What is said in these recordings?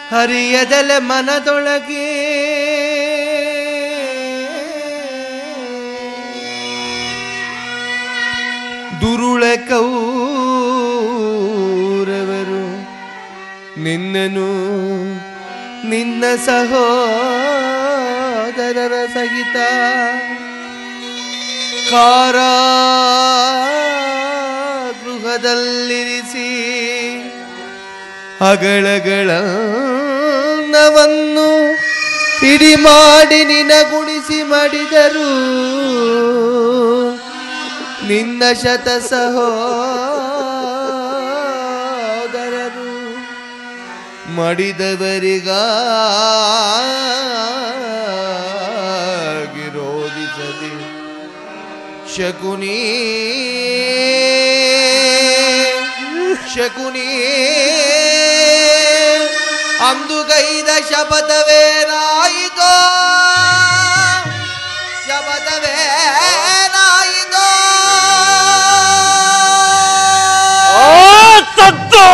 ಹರಿಯದಲೆ ಮನದೊಳಗೆ ದುರುಳ ಕೌರವರು ನಿನ್ನನು ನಿನ್ನ ಸಹೋದರರ ಸಹಿತ ಕಾರಾಗೃಹದಲ್ಲಿರಿಸಿ ಅಗಳಗಳ ನವನ್ನು ಇಡಿ ಮಾಡಿ ನಿನಗುಣಿಸಿ ಮಾಡಿದರು ನಿನ್ನ ಶತ ಸಹೋದರರು ಮಡಿದವರಿಗಾಗಿರೋದಿಸದೆ ಶಕುನಿ ಶಕುನಿ ಅಂದುಗೈದ ಶಪಥವೇನಾಯಿತೋ ಶಪಥವೇನಾಯಿತೋ ತದ್ದು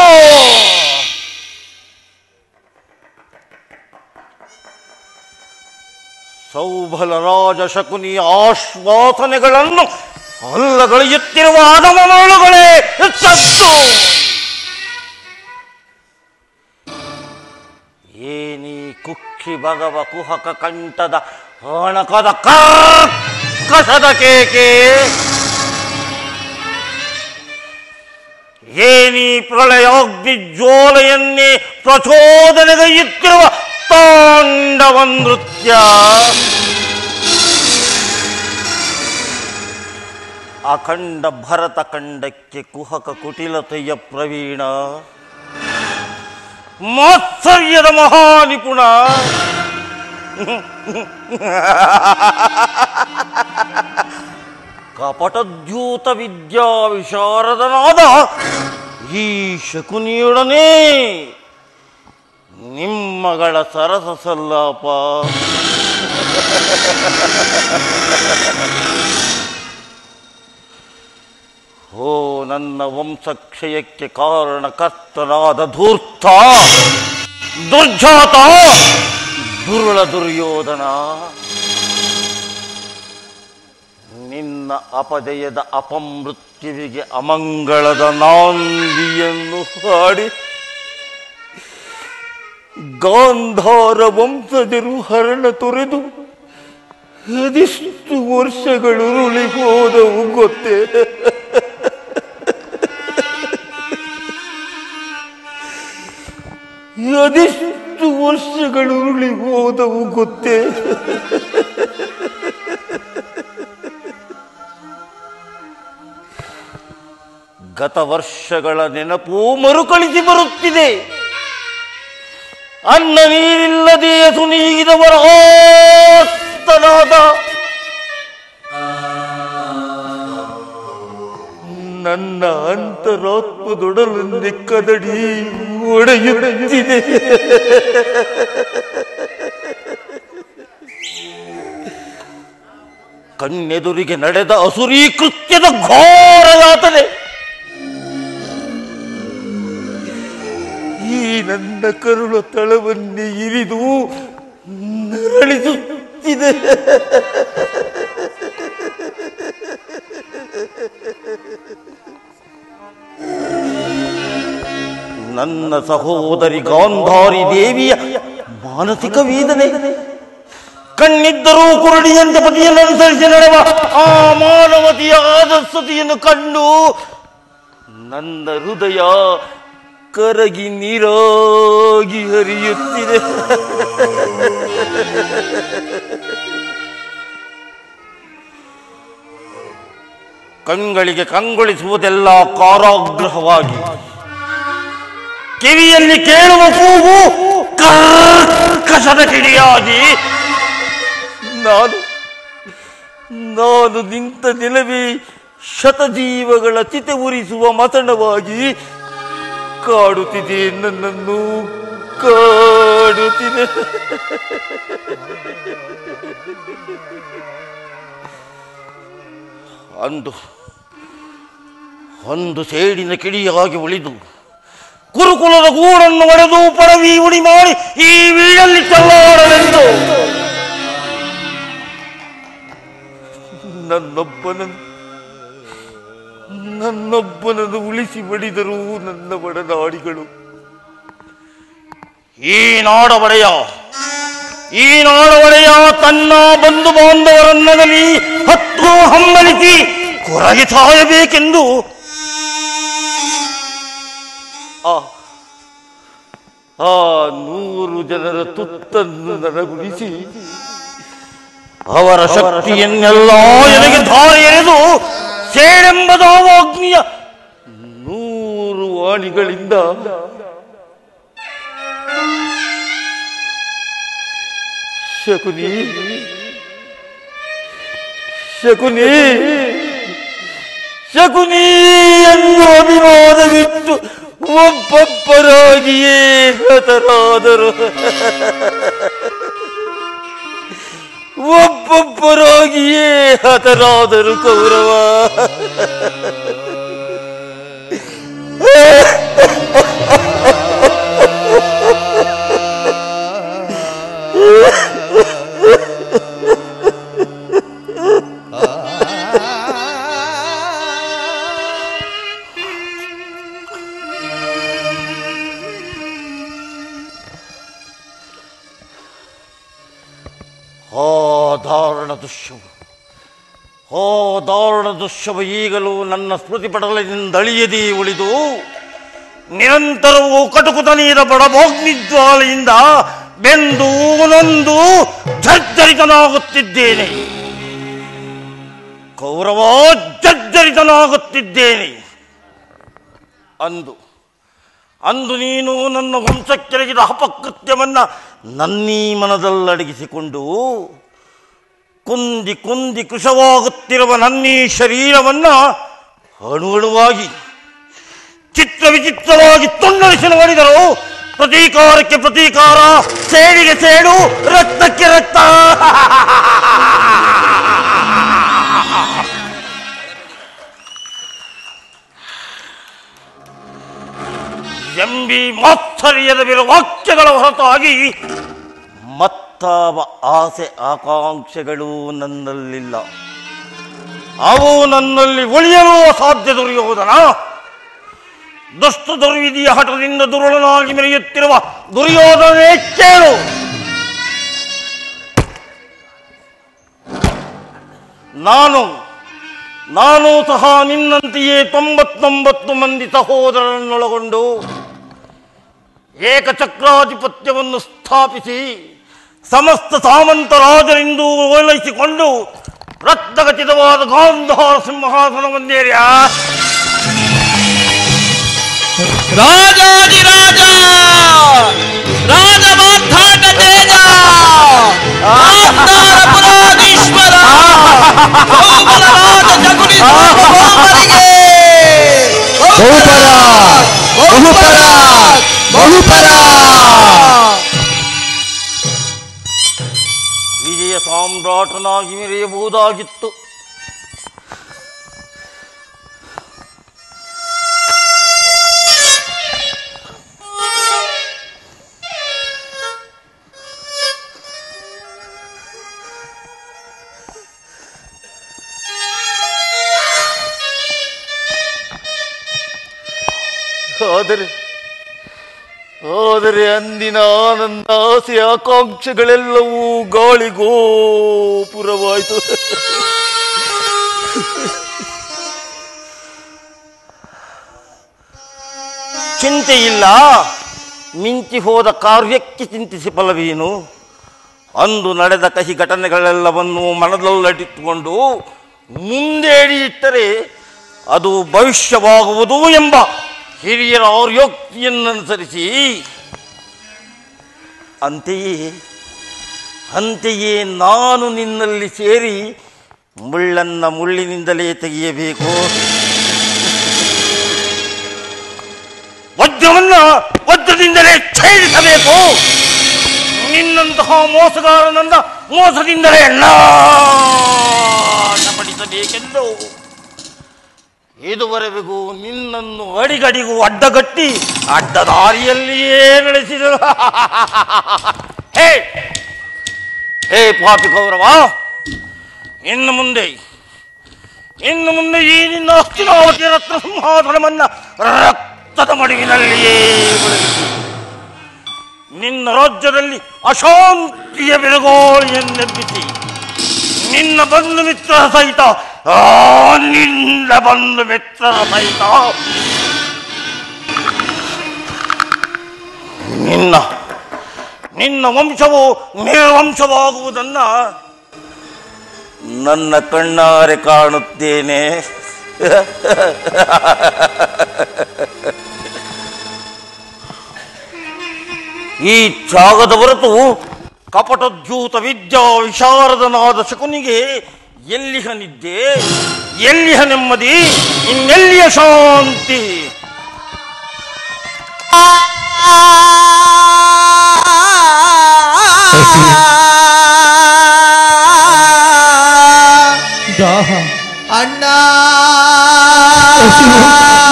ಸೌಬಲ ರಾಜ ಶಕುನಿ ಆಶ್ವಾಸನೆಗಳನ್ನು ಅಲ್ಲಗಳೆಯುತ್ತಿರುವ ಆದಮನೊಳುಗಳೇ ತದ್ದು ಏನೀ ಕುಕ್ಕಿ ಭಗವ ಕುಹಕ ಕಂಠದ ಹಣಕದ ಕಸದ ಕೇಕೆ ಏನೀ ಪ್ರಳಯಾಗ್ನಿ ಜ್ವಾಲೆಯನ್ನೇ ಪ್ರಚೋದನೆಗೈಯುತ್ತಿರುವ ತಾಂಡವ ನೃತ್ಯ ಅಖಂಡ ಭರತ ಖಂಡಕ್ಕೆ ಕುಹಕ ಕುಟಿಲತೆಯ ಪ್ರವೀಣ ಮಾತ್ಸರ್ಯದ ಮಹಾನಿಪುಣ ಕಪಟದ್ಯೂತ ವಿದ್ಯಾ ವಿಶಾರದನಾದ ಈ ಶಕುನಿಯೊಡನೆ ನಿಮ್ಮಗಳ ಸರಸ ಸಲ್ಲಾಪ ಓ ನನ್ನ ವಂಶಕ್ಷಯಕ್ಕೆ ಕಾರಣಕರ್ತನಾದ ಧೂರ್ತ ದುರ್ಜಾತ ದುರುಳ ದುರ್ಯೋಧನ ನಿನ್ನ ಅಪಜಯದ ಅಪಮೃತ್ಯುವಿಗೆ ಅಮಂಗಳದ ನಾಂದಿಯನ್ನು ಹಾಡಿ ಗಾಂಧಾರ ವಂಶಜರು ಹರಣ ತೊರೆದು ಅದೆಷ್ಟು ವರ್ಷಗಳು ಉರುಳಿ ಹೋದವು ಗೊತ್ತೇ ಅದೆಷ್ಟು ವರ್ಷಗಳು ಉರುಳಿ ಹೋದವು ಗೊತ್ತೇ ಗತ ವರ್ಷಗಳ ನೆನಪು ಮರುಕಳಿಸಿ ಬರುತ್ತಿದೆ ಅನ್ನ ನೀರಿಲ್ಲದೆ ಸುನೀಗಿದವರ ಆಸ್ತನಾದ ನನ್ನ ಅಂತರಾತ್ಮದೊಡಲನ್ನೇ ಕದಡಿ ಒಡೆಯುತ್ತಿದೆ ಕಣ್ಣೆದುರಿಗೆ ನಡೆದ ಅಸುರೀ ಕೃತ್ಯದ ಘೋರ ಯಾತನೆ ಈ ನನ್ನ ಕರುಳ ತಳವನ್ನೇ ಇರಿದು ನರಳಿಸುತ್ತಿದೆ ನನ್ನ ಸಹೋದರಿ ಗಾಂಧಾರಿ ದೇವಿಯ ಮಾನಸಿಕ ವೇದನೆ ಕಣ್ಣಿದ್ದರೂ ಕುರುಡಿಯಂತೆ ಪತಿಯನ್ನು ಅನುಸರಿಸಿ ನಡೆವ ಆ ಮಾನವತಿಯ ಆದಸ್ತತಿಯನ್ನು ಕಂಡು ನನ್ನ ಹೃದಯ ಕರಗಿ ನೀರಾಗಿ ಹರಿಯುತ್ತಿದೆ ಕಂಗಳಿಗೆ ಕಂಗೊಳಿಸುವುದೆಲ್ಲ ಕಾರಾಗ್ರಹವಾಗಿ ಕಿವಿಯಲ್ಲಿ ಕೇಳುವ ಕೂಗು ಕರ್ಕಶದ ಕಿಡಿಯಾಗಿ ನಾನು ನಾನು ನಿಂತ ನಿಲವೇ ಶತಜೀವಗಳ ಚಿತೆ ಉರಿಸುವ ಮತಣವಾಗಿ ಕಾಡುತ್ತಿದೆ ನನ್ನನ್ನು ಕಾಡುತ್ತಿದೆ ಅಂದು ಒಂದು ಸೇಡಿನ ಕಿಡಿಯಾಗಿ ಉಳಿದು ಕುರುಕುಲದ ಗೂಡನ್ನು ಒಡೆದು ಪಡವಿ ಉಡಿ ಮಾಡಿ ಈ ವೀಡಲ್ಲಿ ತಳ್ಳಾಡಲೆಂದು ನನ್ನೊಬ್ಬನನ್ನು ನನ್ನೊಬ್ಬನನ್ನು ಉಳಿಸಿ ಬಡಿದರು ನನ್ನ ಬಡನಾಡಿಗಳು ಈ ನಾಡ ಒಡೆಯ ಈ ನಾಡ ಒಡೆಯ ತನ್ನ ಬಂಧು ಬಾಂಧವರನ್ನಗಲಿ ಹತ್ತು ಹಮ್ಮಲಿಸಿ ಕೊರಗೆ ಸಾಯಬೇಕೆಂದು ಆ ಆ ನೂರು ಜನರ ತುತ್ತನ್ನು ನನಗುಣಿಸಿ ಅವರ ಶಕ್ತಿಯನ್ನೆಲ್ಲ ಎನಗೆ ಧಾರೆ ಎರೆದು ಸೇಳೆಂಬ ದಾವಾಗ್ನಿಯ ನೂರು ವಾಣಿಗಳಿಂದ ಶಕುನಿ ಶಕುನಿ ಶಕುನಿ ಎಂದು ಅಭಿಮಾನವಿಟ್ಟು ಒಬ್ಬೊಬ್ಬರಾಗಿಯೇ ಹತರಾದರು ಒಬ್ಬೊಬ್ಬರಾಗಿಯೇ ಹತರಾದರು ಕೌರವ ಆ ದಾರುಣ ದೃಶ್ಯವು ಆ ದಾರುಣ ದೃಶ್ಯವು ಈಗಲೂ ನನ್ನ ಸ್ಮೃತಿ ಪಟಲದಿಂದ ಅಳಿಯದೇ ಉಳಿದು ನಿರಂತರವೂ ಕಟುಕುತನೀರ ಬಡಭೋಗ್ನಿಜ್ವಾಲೆಯಿಂದ ಬೆಂದು ನೊಂದು ಜರ್ಜರಿತನಾಗುತ್ತಿದ್ದೇನೆ ಕೌರವ ಜರ್ಜರಿತನಾಗುತ್ತಿದ್ದೇನೆ ಅಂದು ಅಂದು ನೀನು ನನ್ನ ವಂಶಕ್ಕೆರಗಿದ ಅಪಕೃತ್ಯವನ್ನ ನನ್ನೀ ಮನದಲ್ಲಡಗಿಸಿಕೊಂಡು ಕುಂದಿ ಕುಂದಿ ಕೃಶವಾಗುತ್ತಿರುವ ನನ್ನೀ ಶರೀರವನ್ನ ಅಣುವಣುವಾಗಿ ಚಿತ್ರ ವಿಚಿತ್ರವಾಗಿ ತುಂಡರಿಸಿ ನೋಡಿದರು ಪ್ರತೀಕಾರಕ್ಕೆ ಪ್ರತೀಕಾರ ಸೇಡಿಗೆ ಸೇಡು ರಕ್ತಕ್ಕೆ ರಕ್ತ ಎಂಬಿ ಮಾತ್ಸರ್ಯದ ಬಿರು ವಾಕ್ಯಗಳ ಹೊರತಾಗಿ ಮತ್ತಾವ ಆಸೆ ಆಕಾಂಕ್ಷೆಗಳು ನನ್ನಲ್ಲಿಲ್ಲ ಅವು ನನ್ನಲ್ಲಿ ಉಳಿಯಲು ಅಸಾಧ್ಯ ದುರ್ಯೋಧನ ದುಷ್ಟ ದುರ್ವಿಧಿಯ ಹಠದಿಂದ ದುರುಳನಾಗಿ ಮೆರೆಯುತ್ತಿರುವ ದುರ್ಯೋಧನೇ ಕೇಳು ನಾನು ನಾನು ಸಹ ನಿನ್ನಂತೆಯೇ ತೊಂಬತ್ತೊಂಬತ್ತು ಮಂದಿ ಸಹೋದರರನ್ನೊಳಗೊಂಡು ಏಕಚಕ್ರಾಧಿಪತ್ಯವನ್ನು ಸ್ಥಾಪಿಸಿ ಸಮಸ್ತ ಸಾಮಂತ ರಾಜರೆಂದು ಓಲೈಸಿಕೊಂಡು ರಕ್ತಗಚಿತವಾದ ಗಾಂಧಾರ ಸಿಂಹಾಸನವನ್ನೇರ್ಯ ರಾಜಾದಿರಾಜ ರಾಜ ಮಾರ್ಥಾಟ ತೇಜ ಮಾಂಧಾರ ಪುರಾಧೀಶ್ವರ ಬಹುಬಲ ರಾಜ ಜಗುಲಿ ಸಾರ್ವಭೌಮರಿಗೆ ಬಹುಪರ ಬಹುಪರ ಬಹುಪರ ವಿಜಯ ಸಾಮ್ರಾಟನಾಗಿ ಮೆರೆಯಬಹುದಾಗಿತ್ತು ಆದರೆ ಆದರೆ ಅಂದಿನ ನನ್ನ ಆಸೆ ಆಕಾಂಕ್ಷೆಗಳೆಲ್ಲವೂ ಗಾಳಿಗೋಪುರವಾಯಿತು ಚಿಂತೆ ಇಲ್ಲ ಮಿಂಚಿ ಹೋದ ಕಾರ್ಯಕ್ಕೆ ಚಿಂತಿಸಿ ಫಲವೇನು ಅಂದು ನಡೆದ ಕಹಿ ಘಟನೆಗಳೆಲ್ಲವನ್ನು ಮನದಲ್ಲಿಟ್ಟುಕೊಂಡು ಮುಂದೇಡಿ ಇಟ್ಟರೆ ಅದು ಭವಿಷ್ಯವಾಗುವುದು ಎಂಬ ಹಿರಿಯರ ಆರ್ಯೋಕ್ತಿಯನ್ನನುಸರಿಸಿ ಅಂತೆಯೇ ಅಂತೆಯೇ ನಾನು ನಿನ್ನಲ್ಲಿ ಸೇರಿ ಮುಳ್ಳನ್ನ ಮುಳ್ಳಿನಿಂದಲೇ ತೆಗೆಯಬೇಕು ವಜ್ರವನ್ನ ವಜ್ರದಿಂದಲೇ ಛೇದಿಸಬೇಕು ನಿನ್ನಂತಹ ಮೋಸಗಾರನನ್ನ ಮೋಸದಿಂದಲೇ ನಾಶಪಡಿಸಬೇಕೆಂದು ಇದುವರೆಗೂ ನಿನ್ನನ್ನು ಅಡಿಗಡಿಗೂ ಅಡ್ಡಗಟ್ಟಿ ಅಡ್ಡ ದಾರಿಯಲ್ಲಿಯೇ ನಡೆಸಿದರು ಹೇ ಹೇ ಪಾಪಿ ಗೌರವ ಇನ್ನು ಮುಂದೆ ಇನ್ನು ಮುಂದೆ ಈ ನಿನ್ನ ಅಸ್ಥಿನಾವತಿ ರತ್ನ ಸಿಂಹಾಸನವನ್ನ ರಕ್ತದ ಮಡುವಿನಲ್ಲಿಯೇ ಬೆಳಗಿಸಿ ನಿನ್ನ ರಾಜ್ಯದಲ್ಲಿ ಅಶಾಂತಿಯ ಬೆಳಗೋಳಿಯನ್ನೆಬ್ಬಿಸಿ ನಿನ್ನ ಬಂಧು ಮಿತ್ರರ ಸಹಿತ ಆ ನಿನ್ನ ಬಂಧು ಮಿತ್ರರ ಸಹಿತ ನಿನ್ನ ನಿನ್ನ ವಂಶವು ನಿರ್ವಂಶವಾಗುವುದನ್ನ ನನ್ನ ಕಣ್ಣಾರೆ ಕಾಣುತ್ತೇನೆ ಈ ತ್ಯಾಗದ ಹೊರತು ಕಪಟದ್ಯೂತ ವಿದ್ಯಾ ವಿಶಾರದನಾದ ಶಕುನಿಗೆ ಎಲ್ಲಿಹ ನಿದ್ದೆ ಎಲ್ಲಿಹ ನೆಮ್ಮದಿ ಇನ್ನೆಲ್ಲಿಯ ಶಾಂತಿ ದಾಹ ಅಣ್ಣ ಹಸಿವು.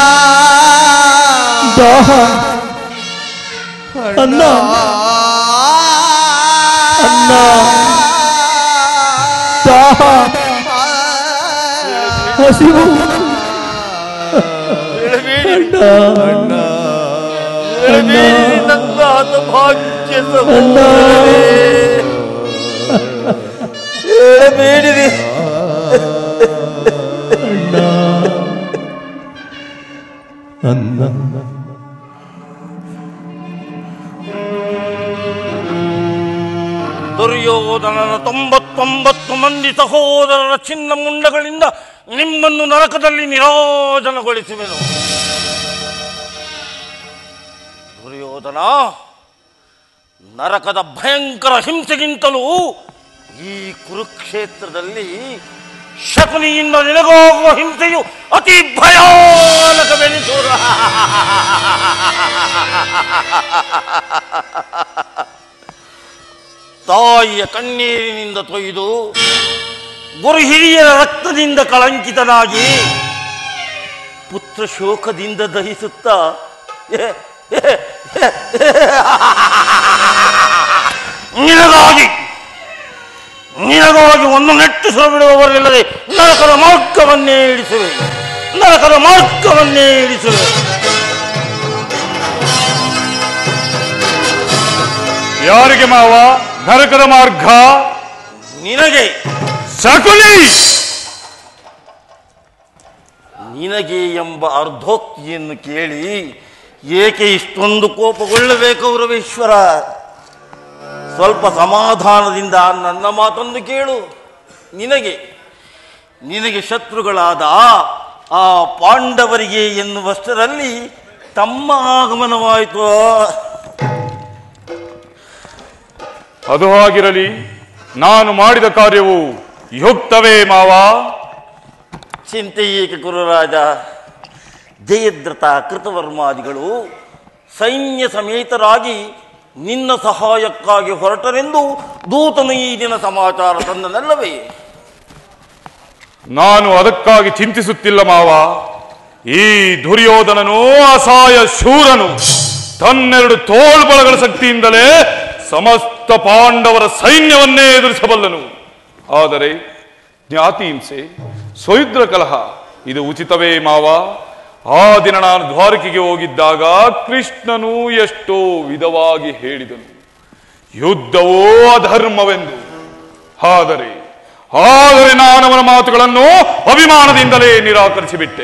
ದಾಹ ಅನ್ನ ಅನ್ನ ದಾಹ ಹಸಿವು ಅಣ್ಣ ಅಣ್ಣ ನನ್ನ ಹತಭಾಗ್ಯ ಅಣ್ಣ ಹೇಳಬೇಡಿರಿ ಅಣ್ಣ ಅನ್ನ ದುರ್ಯೋಧನನ ತೊಂಬತ್ತೊಂಬತ್ತು ಮಂದಿ ಸಹೋದರರ ಚಿನ್ನ ಮುಂಡಗಳಿಂದ ನಿಮ್ಮನ್ನು ನರಕದಲ್ಲಿ ನಿರಾಜನಗೊಳಿಸುವೆನು ದುರ್ಯೋಧನ ನರಕದ ಭಯಂಕರ ಹಿಂಸೆಗಿಂತಲೂ ಈ ಕುರುಕ್ಷೇತ್ರದಲ್ಲಿ ಶಕುನಿಯಿಂದ ನಿನಗಾಗುವ ಹಿಂಸೆಯು ಅತಿ ಭಯಾನಕವೆನಿಸುವ ತಾಯಿಯ ಕಣ್ಣೀರಿನಿಂದ ತೊಯ್ದು ಗುರು ಹಿರಿಯರ ರಕ್ತದಿಂದ ಕಳಂಕಿತನಾಗಿ ಪುತ್ರ ಶೋಕದಿಂದ ದಹಿಸುತ್ತಾ ನಿನಗಾಗಿ ನಿನಗಾಗಿ ಒಂದು ನೆಟ್ಟಿಸ ಬಿಡುವವರಿಲ್ಲದೆ ನರಕದ ಮಾರ್ಗವನ್ನೇ ಇಳಿಸುವೆ ನರಕದ ಮಾರ್ಗವನ್ನೇ ಇಳಿಸುವೆ ಯಾರಿಗೆ ಮಾವ ನರಕದ ಮಾರ್ಗ ನಿನಗೆ ಶಕುನಿ ನಿನಗೆ ಎಂಬ ಅರ್ಧೋಕ್ತಿಯನ್ನು ಕೇಳಿ ಏಕೆ ಇಷ್ಟೊಂದು ಕೋಪಗೊಳ್ಳಬೇಕು ರವೇಶ್ವರ ಸ್ವಲ್ಪ ಸಮಾಧಾನದಿಂದ ನನ್ನ ಮಾತನ್ನು ಕೇಳು ನಿನಗೆ ನಿನಗೆ ಶತ್ರುಗಳಾದ ಆ ಪಾಂಡವರಿಗೆ ಎನ್ನುವಷ್ಟರಲ್ಲಿ ತಮ್ಮ ಆಗಮನವಾಯಿತು ಅದು ಹಾಗಿರಲಿ ನಾನು ಮಾಡಿದ ಕಾರ್ಯವು ಯುಕ್ತವೇ ಮಾವ ಚಿಂತೆ ಏಕೆ ಕುರುರಾಜ ಜಯದ್ರಥ ಕೃತವರ್ಮಾದಿಗಳು ಸೈನ್ಯ ಸಮೇತರಾಗಿ ನಿನ್ನ ಸಹಾಯಕ್ಕಾಗಿ ಹೊರಟರೆಂದು ದೂತನು ಈ ದಿನ ಸಮಾಚಾರ ತಂದನಲ್ಲವೇ ನಾನು ಅದಕ್ಕಾಗಿ ಚಿಂತಿಸುತ್ತಿಲ್ಲ ಮಾವ ಈ ದುರ್ಯೋಧನನು ಅಸಹಾಯ ಶೂರನು ತನ್ನೆರಡು ತೋಳ್ಬಳಗಳ ಶಕ್ತಿಯಿಂದಲೇ ಸಮಸ್ತ ಪಾಂಡವರ ಸೈನ್ಯವನ್ನೇ ಎದುರಿಸಬಲ್ಲನು ಆದರೆ ಜ್ಞಾತಿ ಹಿಂಸೆ ಸ್ವಯುದ್ರ ಕಲಹ ಇದು ಉಚಿತವೇ ಮಾವ ಆ ದಿನ ನಾನು ದ್ವಾರಕೆಗೆ ಹೋಗಿದ್ದಾಗ ಕೃಷ್ಣನು ಎಷ್ಟೋ ವಿಧವಾಗಿ ಹೇಳಿದನು ಯುದ್ಧವೋ ಅಧರ್ಮವೆಂದು ಆದರೆ ಆದರೆ ನಾನು ಅವನ ಮಾತುಗಳನ್ನು ಅಭಿಮಾನದಿಂದಲೇ ನಿರಾಕರಿಸಿಬಿಟ್ಟೆ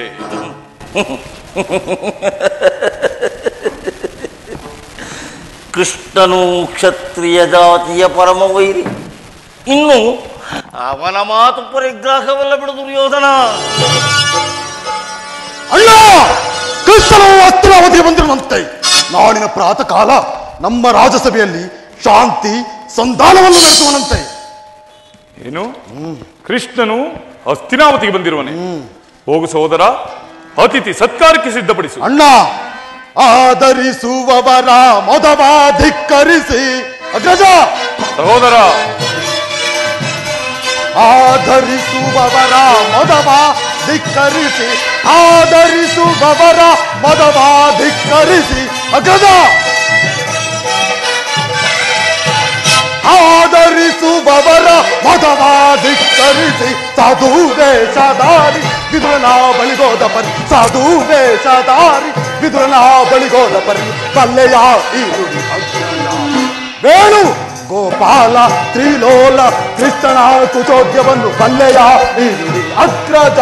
ಕೃಷ್ಣನು ಕ್ಷತ್ರಿಯ ಜಾತಿಯ ಪರಮ ವೈರಿ ಇನ್ನು ಅವನ ಮಾತು ಪರಿಗ್ರಾಹವಲ್ಲ ಬಿಡು ದುರ್ಯೋಧನ ಅಣ್ಣ ಕೃಷ್ಣನು ಅಸ್ತ್ರಾವಧಿಗೆ ಬಂದಿರುವಂತೆ ನಾಳಿನ ಪ್ರಾತಃ ಕಾಲ ನಮ್ಮ ರಾಜಸಭೆಯಲ್ಲಿ ಶಾಂತಿ ಸಂಧಾನವನ್ನು ನಡೆಸುವನಂತೆ ಏನು ಕೃಷ್ಣನು ಹಸ್ತಿನಾವತಿಗೆ ಬಂದಿರುವನೆ ಹೋಗು ಸಹೋದರ ಅತಿಥಿ ಸತ್ಕಾರಕ್ಕೆ ಸಿದ್ಧಪಡಿಸು ಅಣ್ಣ ಆದರಿಸುವವರ ಮೊದವ ಧಿಕ್ಕರಿಸಿ ಅಗ್ರಜ ಸಹೋದರ ಆಧರಿಸುವವರ ಮೊದವ ಧಿಕ್ಕರಿಸಿ ಆಧರಿಸುವವರ ಮದವಾಧಿಕ್ಕರಿಸಿ ಅಗ್ರಜ ಆಧರಿಸುವವರ ಮದವಾಧಿಕ್ಕರಿಸಿ ಸಾಧು ವೇಷಧಾರಿ ವಿದುರನ ಬಳಿಗೋದ ಪರಿ ಸಾಧು ವೇಷಧಾರಿ ವಿದುರನ ಬಳಿಗೋದ ಪರಿ ಪಲ್ಲೆಯ ಈ ನುಡಿ ಅಗ್ರಜ. ವೇಣು ಗೋಪಾಲ ತ್ರಿಲೋಲ ಕೃಷ್ಣನ ಕುಚೋದ್ಯವನ್ನು ಪಲ್ಲೆಯ ಈ ನುಡಿ ಅಗ್ರಜ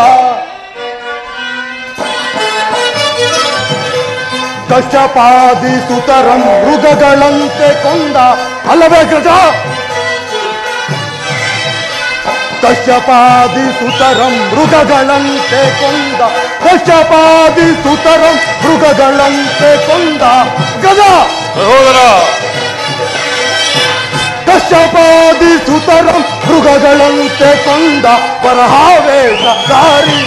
ಕಶ್ಯಪಾದಿ ಸುತರಂ ಮೃಗಗಳಂತೆ ಕೊಂದ ಅಲ್ಲವೇ ಗ್ರಜ ಕಶ್ಯಪಾದಿ ಸುತರಂ ಮೃಗಗಳಂತೆ ಕೊಂದ ಕಶ್ಯಪಾದಿ ಸುತರಂ ಮೃಗಗಳಂತೆ ಕೊಂದ ಗಜ ಸಹೋದರ ಕಶ್ಯಪಾದಿ ಸುತರಂ ಮೃಗಗಳಂತೆ ಕೊಂದ ವರಹಾವೇಶಧಾರಿ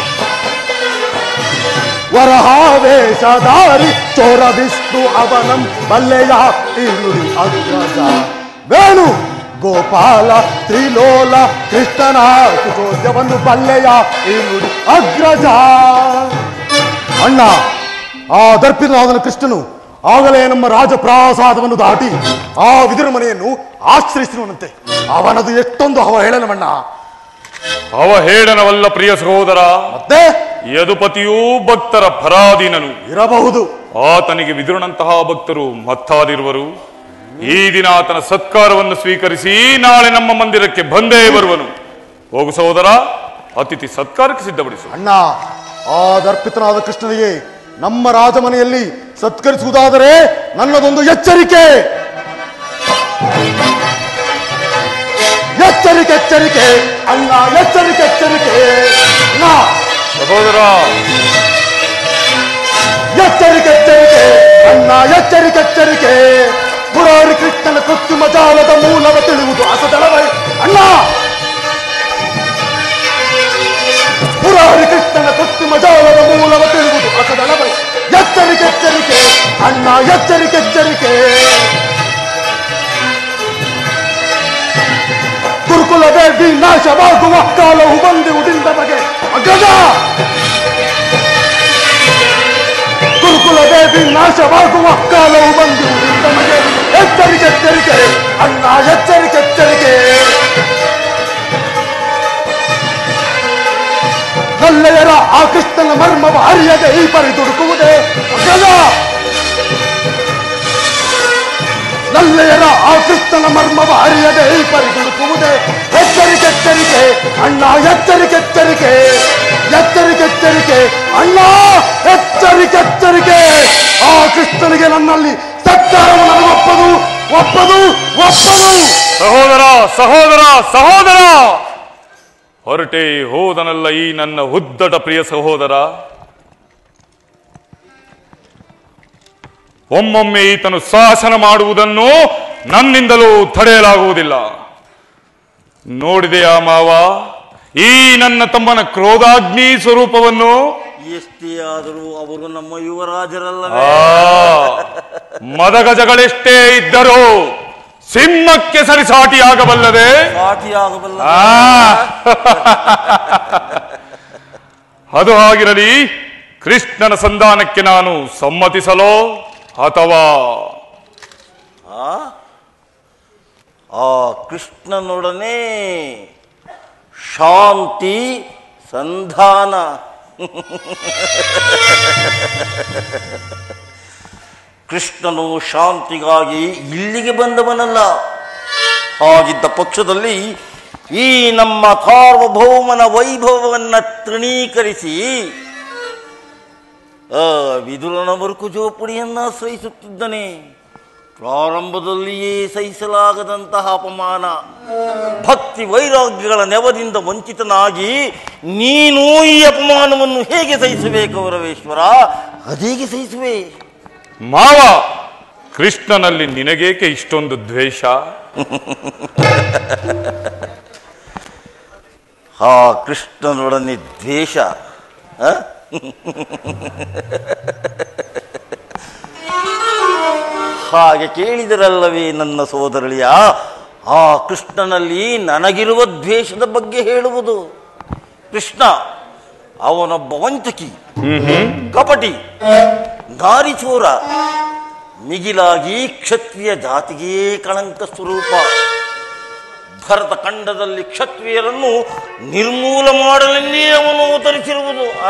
ವರಹಾವೇಶಧಾರಿ ಚೋರ ವಿಷ್ಣು ಅವನಂ ಬಲ್ಲೆಯ ಇರುಳಿ ಅಗ್ರಜ ವೇಣು ಗೋಪಾಲ ತ್ರಿಲೋಲ ಕೃಷ್ಣನ ಸುಚೋದ್ಯವನ್ನು ಬಲ್ಲೆಯ ಇರುಳಿ ಅಗ್ರಜ ಅಣ್ಣ ಆ ದರ್ಪಿತನಾದನ ಕೃಷ್ಣನು ಆಗಲೇ ನಮ್ಮ ರಾಜಪ್ರಾಸಾದವನ್ನು ದಾಟಿ ಆ ವಿದುರ ಮನೆಯನ್ನು ಆಶ್ರಯಿಸಿರುವನಂತೆ ಅವನದು ಎಷ್ಟೊಂದು ಹವ ಹೇಳನವಣ್ಣ ಅವಹೇಳನವಲ್ಲ ಪ್ರಿಯ ಸಹೋದರ ಮತ್ತೆ ಯದುಪತಿಯೂ ಭಕ್ತರ ಪರಾಧೀನನು ಇರಬಹುದು ಆತನಿಗೆ ವಿದುರನಂತಹ ಭಕ್ತರು ಮತ್ತಾದಿರುವರು ಈ ದಿನ ಆತನ ಸತ್ಕಾರವನ್ನು ಸ್ವೀಕರಿಸಿ ನಾಳೆ ನಮ್ಮ ಮಂದಿರಕ್ಕೆ ಬಂದೇ ಬರುವನು ಹೋಗು ಸಹೋದರ ಅತಿಥಿ ಸತ್ಕಾರಕ್ಕೆ ಸಿದ್ಧಪಡಿಸು ಅಣ್ಣ ಆ ದರ್ಪಿತನಾದ ಕೃಷ್ಣನಿಗೆ ನಮ್ಮ ರಾಜಮನೆಯಲ್ಲಿ ಸತ್ಕರಿಸುವುದಾದರೆ ನನ್ನದೊಂದು ಎಚ್ಚರಿಕೆ ಎಚ್ಚರಿಕೆ ಎಚ್ಚರಿಕೆ ಅಣ್ಣ ಎಚ್ಚರಿಕೆ ಎಚ್ಚರಿಕೆ ಅಣ್ಣ ಸಹೋದರ ಎಚ್ಚರಿಕೆ ಎಚ್ಚರಿಕೆ ಅಣ್ಣ ಎಚ್ಚರಿಕೆ ಎಚ್ಚರಿಕೆ ಮುರಾರಿ ಕೃಷ್ಣನ ಕೃತ್ರಿಮ ಜಾಲದ ಮೂಲವ ತಿಳಿಯುವುದು ಅಸದಳವೈ ಅಣ್ಣ ಮುರಾರಿ ಕೃಷ್ಣನ ಕೃತ್ರಿಮ ಜಾಲದ ಮೂಲವ ತಿಳಿಯುವುದು ಅಸದಳವೈ ಎಚ್ಚರಿಕೆ ಎಚ್ಚರಿಕೆ ಅಣ್ಣ ಎಚ್ಚರಿಕೆ ಎಚ್ಚರಿಕೆ ಗುರುಕುಲವೇ ವಿನಾಶವಾಗುವ ಕಾಲವು ಬಂದಿವುದಿಂದ ಬಗೆ ಅಗ್ರಜ ಗುರುಕುಲವೇ ವಿನಾಶವಾಗುವ ಕಾಲವು ಬಂದು ನಮಗೆ ಎಚ್ಚರಿಕೆ ಎಚ್ಚರಿಕೆ ಅಣ್ಣ ಎಚ್ಚರಿಕೆ ಎಚ್ಚರಿಕೆ ನಲ್ಲೆಯರ ಆ ಕೃಷ್ಣನ ಮರ್ಮವ ಅರಿಯದೆ ಈ ಪರಿ ದುಡುಕುವುದೇ ಅಗ್ರಜ ನಲ್ಲೆಯರ ಆ ಕೃಷ್ಣನ ಮರ್ಮವ ಅರಿಯದೆ ಈ ಪರಿ ದುಡುಕುವುದೇ ಎಚ್ಚರಿಕೆ ಎಚ್ಚರಿಕೆ ಅಣ್ಣ ಎಚ್ಚರಿಕೆ ಎಚ್ಚರಿಕೆ ಎಚ್ಚರಿಕೆ ಎಚ್ಚರಿಕೆ ಅಣ್ಣ ಎಚ್ಚರಿಕೆ ಎಚ್ಚರಿಕೆ ಆ ಕೃಷ್ಣನಿಗೆ ನನ್ನಲ್ಲಿ ಸತ್ಕಾರವನ್ನು ನಾನು ಒಪ್ಪದು ಒಪ್ಪದು ಒಪ್ಪದು ಸಹೋದರ ಸಹೋದರ ಸಹೋದರ ಹೊರಟೆ ಹೋದನಲ್ಲ ಈ ನನ್ನ ಉದ್ದಟ ಪ್ರಿಯ ಸಹೋದರ ಒಮ್ಮೊಮ್ಮೆ ಈತನು ಶಾಸನ ಮಾಡುವುದನ್ನು ನನ್ನಿಂದಲೂ ತಡೆಯಲಾಗುವುದಿಲ್ಲ ನೋಡಿದೆಯಾ ಮಾವ ಈ ನನ್ನ ತಮ್ಮನ ಕ್ರೋಧಾಗ್ನಿ ಸ್ವರೂಪವನ್ನು ಎಷ್ಟೇ ಆದರೂ ಅವರು ನಮ್ಮ ಯುವರಾಜರಲ್ಲ ಆ ಮದಗಜಗಳೆಷ್ಟೇ ಇದ್ದರೂ ಸಿಂಹಕ್ಕೆ ಸರಿಸಾಟಿಯಾಗಬಲ್ಲದೆ ಸಾಟಿಯಾಗಬಲ್ಲ ಆ ಅದು ಹಾಗಿರಲಿ ಕೃಷ್ಣನ ಸಂಧಾನಕ್ಕೆ ನಾನು ಸಮ್ಮತಿಸಲೋ ಅಥವಾ ಆ? ಆ ಕೃಷ್ಣನೊಡನೆ ಶಾಂತಿ ಸಂಧಾನ ಕೃಷ್ಣನು ಶಾಂತಿಗಾಗಿ ಇಲ್ಲಿಗೆ ಬಂದವನಲ್ಲ ಹಾಗಿದ್ದ ಪಕ್ಷದಲ್ಲಿ ಈ ನಮ್ಮ ಸಾರ್ವಭೌಮನ ವೈಭವವನ್ನ ತೃಣೀಕರಿಸಿ ಆ ವಿದುರನ ಬರುಕು ಜೋಪುಡಿಯನ್ನ ಆಶ್ರಯಿಸುತ್ತಿದ್ದನೆ ಪ್ರಾರಂಭದಲ್ಲಿಯೇ ಸಹಿಸಲಾಗದಂತಹ ಅಪಮಾನ ಭಕ್ತಿ ವೈರಾಗ್ಯಗಳ ನೆವದಿಂದ ವಂಚಿತನಾಗಿ ನೀನು ಈ ಅಪಮಾನವನ್ನು ಹೇಗೆ ಸಹಿಸುವೆ ಕೌರವೇಶ್ವರ ಅದೇಗೆ ಸಹಿಸುವೆ ಮಾವ ಕೃಷ್ಣನಲ್ಲಿ ನಿನಗೇಕೆ ಇಷ್ಟೊಂದು ದ್ವೇಷ ಆ ಕೃಷ್ಣನೊಡನೆ ದ್ವೇಷ ಆ? ಹಾಗೆ ಕೇಳಿದರಲ್ಲವೇ ನನ್ನ ಸೋದರಳಿಯ ಆ ಕೃಷ್ಣನಲ್ಲಿ ನನಗಿರುವ ದ್ವೇಷದ ಬಗ್ಗೆ ಹೇಳುವುದು ಕೃಷ್ಣ ಅವನೊಬ್ಬ ವಂಚಕಿ ಕಪಟಿ ಗಾರಿಚೋರ ಮಿಗಿಲಾಗಿ ಕ್ಷತ್ರಿಯ ಜಾತಿಗೇ ಕಳಂಕ ಸ್ವರೂಪ ಭರತ ಖಂಡದಲ್ಲಿ ಕ್ಷತ್ರಿಯರನ್ನು ನಿರ್ಮೂಲ ಮಾಡಲೆಂದೇ ಅವನು ಅವತರಿಸಿರುವುದು ಆ?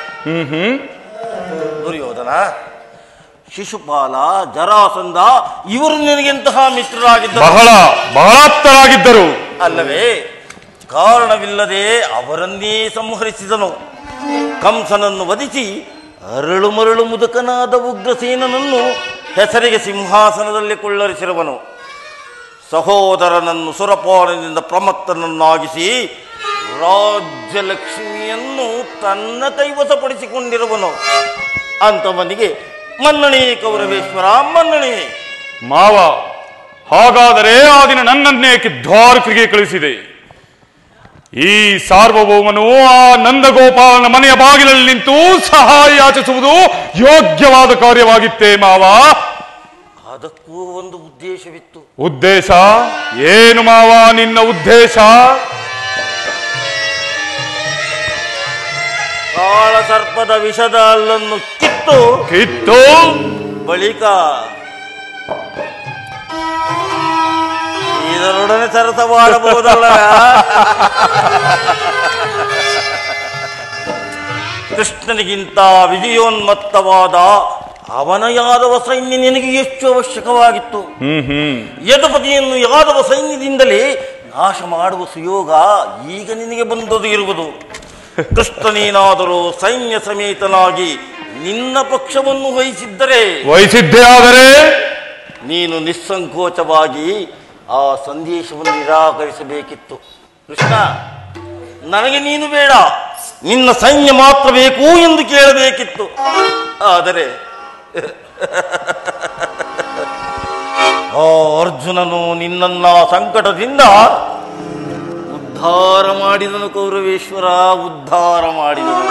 ದುರ್ಯೋಧನ ಶಿಶುಪಾಲ ಜರಾಸಂಧ ಇವರು ನಿನಗೆಂತಹ ಮಿತ್ರರಾಗಿದ್ದರು ಬಹಳ ಬಹಳಾಪ್ತರಾಗಿದ್ದರು ಅಲ್ಲವೇ ಕಾರಣವಿಲ್ಲದೆ ಅವರನ್ನೇ ಸಂಹರಿಸಿದನು ಕಂಸನನ್ನು ವಧಿಸಿ ಅರಳು ಮರಳು ಮುದುಕನಾದ ಉಗ್ರಸೇನನನ್ನು ಹೆಸರಿಗೆ ಸಿಂಹಾಸನದಲ್ಲಿ ಕೊಳ್ಳರಿಸಿರುವನು ಸಹೋದರನನ್ನು ಸುರಪಾಲನಿಂದ ಪ್ರಮತ್ತನನ್ನಾಗಿಸಿ ರಾಜ್ಯಲಕ್ಷ್ಮಿಯನ್ನು ತನ್ನ ಕೈವಶಪಡಿಸಿಕೊಂಡಿರುವನು ಅಂತವನಿಗೆ ಮನ್ನಣೆ ಕೌರವೇಶ್ವರ ಮನ್ನಣೆ ಮಾವ ಹಾಗಾದರೆ ಆ ದಿನ ನನ್ನನ್ನೇ ಕಿದ್ವಾರಕರಿಗೆ ಕಳಿಸಿದೆ ಈ ಸಾರ್ವಭೌಮನು ಆ ನಂದಗೋಪಾಲನ ಮನೆಯ ಬಾಗಿಲಲ್ಲಿ ನಿಂತು ಸಹಾಯ ಯಾಚಿಸುವುದು ಯೋಗ್ಯವಾದ ಕಾರ್ಯವಾಗಿತ್ತೇ ಮಾವ ಅದಕ್ಕೂ ಒಂದು ಉದ್ದೇಶವಿತ್ತು ಉದ್ದೇಶ ಏನು ಮಾವ ನಿನ್ನ ಉದ್ದೇಶ ಕಾಳ ಸರ್ಪದ ವಿಷದ ಅಲ್ಲನ್ನು ಕಿತ್ತು ಕಿತ್ತು ಬಳಿಕ ಇದರೊಡನೆ ಸರಸವಾಡಬಹುದಲ್ಲ ಕೃಷ್ಣನಿಗಿಂತ ವಿಜಯೋನ್ಮತ್ತವಾದ ಅವನ ಯಾದವ ಸೈನ್ಯ ನಿನಗೆ ಎಷ್ಟು ಅವಶ್ಯಕವಾಗಿತ್ತು ಹ್ಮ್ ಹ್ಮ್ ಯದುಪತಿಯನ್ನು ಯಾದವ ಸೈನ್ಯದಿಂದಲೇ ನಾಶ ಮಾಡುವ ಸುಯೋಗ ಈಗ ನಿನಗೆ ಬಂದದು ಇರುವುದು ಕೃಷ್ಣನೇನಾದರೂ ಸೈನ್ಯ ಸಮೇತನಾಗಿ ನಿನ್ನ ಪಕ್ಷವನ್ನು ವಹಿಸಿದ್ದರೆ ವಹಿಸಿದ್ದೇ ಆದರೆ ನೀನು ನಿಸ್ಸಂಕೋಚವಾಗಿ ಆ ಸಂದೇಶವನ್ನು ನಿರಾಕರಿಸಬೇಕಿತ್ತು ಕೃಷ್ಣ ನನಗೆ ನೀನು ಬೇಡ ನಿನ್ನ ಸೈನ್ಯ ಮಾತ್ರ ಬೇಕು ಎಂದು ಕೇಳಬೇಕಿತ್ತು ಆದರೆ ಆ ಅರ್ಜುನನು ನಿನ್ನನ್ನ ಸಂಕಟದಿಂದ ಉದ್ಧಾರ ಮಾಡಿದನು ಕೌರವೇಶ್ವರ ಉದ್ಧಾರ ಮಾಡಿದನು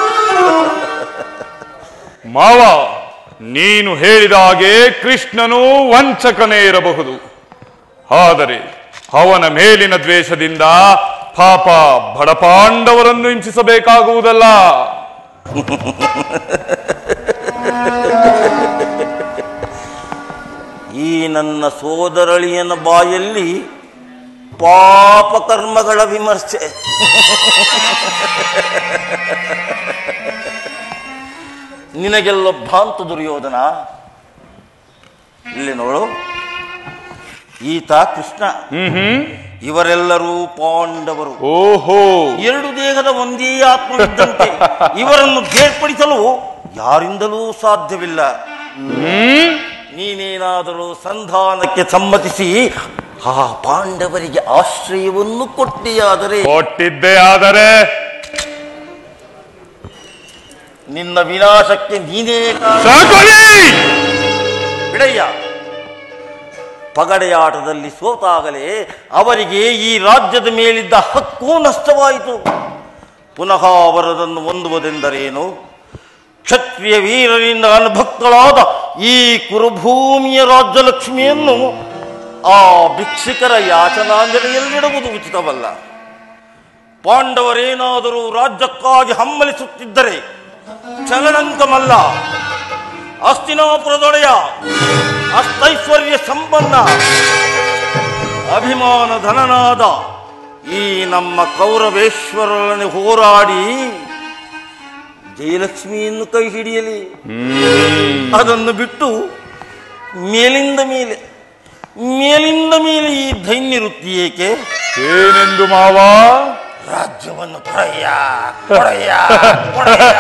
ಮಾವ ನೀನು ಹೇಳಿದ ಹಾಗೆ ಕೃಷ್ಣನು ವಂಚಕನೇ ಇರಬಹುದು ಆದರೆ ಅವನ ಮೇಲಿನ ದ್ವೇಷದಿಂದ ಪಾಪ ಬಡಪಾಂಡವರನ್ನು ಹಿಂಸಿಸಬೇಕಾಗುವುದಲ್ಲ ಈ ನನ್ನ ಸೋದರಳಿಯನ ಬಾಯಲ್ಲಿ ಪಾಪ ಕರ್ಮಗಳ ವಿಮರ್ಶೆ ನಿನಗೆಲ್ಲ ಭ್ರಾಂತ ದುರ್ಯೋಧನ ಇಲ್ಲಿ ನೋಡು ಈತ ಕೃಷ್ಣ ಹ್ಮ್ ಹ್ಮ್ ಇವರೆಲ್ಲರೂ ಪಾಂಡವರು ಓಹೋ ಎರಡು ದೇಹದ ಒಂದೇ ಆತ್ಮವಿದ್ದಂತೆ ಇವರನ್ನು ಬೇರ್ಪಡಿಸಲು ಯಾರಿಂದಲೂ ಸಾಧ್ಯವಿಲ್ಲ ಹ್ಮ್ ನೀನೇನಾದರೂ ಸಂಧಾನಕ್ಕೆ ಸಮ್ಮತಿಸಿ ಆ ಪಾಂಡವರಿಗೆ ಆಶ್ರಯವನ್ನು ಕೊಟ್ಟಿಯಾದರೆ ಕೊಟ್ಟಿದ್ದೇ ಆದರೆ ನಿನ್ನ ವಿನಾಶಕ್ಕೆ ನೀನೇ ಕಾರಣ. ಸಾಕೊಳ್ಳಿ ಬಿಡಯ್ಯ ಪಗಡೆಯಾಟದಲ್ಲಿ ಸೋತಾಗಲೇ ಅವರಿಗೆ ಈ ರಾಜ್ಯದ ಮೇಲಿದ್ದ ಹಕ್ಕು ನಷ್ಟವಾಯಿತು ಪುನಃ ಅವರದನ್ನು ಹೊಂದುವುದೆಂದರೇನು ಕ್ಷತ್ರಿಯ ವೀರರಿಂದ ಅನುಭಕ್ತಳಾದ ಈ ಕುರುಭೂಮಿಯ ರಾಜ್ಯಲಕ್ಷ್ಮಿಯನ್ನು ಆ ಭಿಕ್ಷುಕರ ಯಾಚನಾಂಜಲಿಯಲ್ಲಿಡುವುದು ಉಚಿತವಲ್ಲ ಪಾಂಡವರೇನಾದರೂ ರಾಜ್ಯಕ್ಕಾಗಿ ಹಮ್ಮಲಿಸುತ್ತಿದ್ದರೆ ಚಲನಂಕಮಲ್ಲ ಅಸ್ತಿನಾಪುರದೊಡೆಯ ಅಷ್ಟೈಶ್ವರ್ಯ ಸಂಪನ್ನ ಅಭಿಮಾನ ಧನನಾದ ಈ ನಮ್ಮ ಕೌರವೇಶ್ವರರನ್ನು ಹೋರಾಡಿ ಜಯಲಕ್ಷ್ಮಿಯನ್ನು ಕೈ ಹಿಡಿಯಲಿ ಅದನ್ನು ಬಿಟ್ಟು ಮೇಲಿಂದ ಮೇಲೆ ಮೇಲಿಂದ ಮೇಲೆ ಈ ಧೈನ್ಯ ವೃತ್ತಿ ಏಕೆ ಏನೆಂದು ಮಾವ ರಾಜ್ಯವನ್ನು ಕೊಡಯ್ಯ ಕೊಡಯ್ಯ ಕೊಡಯ್ಯ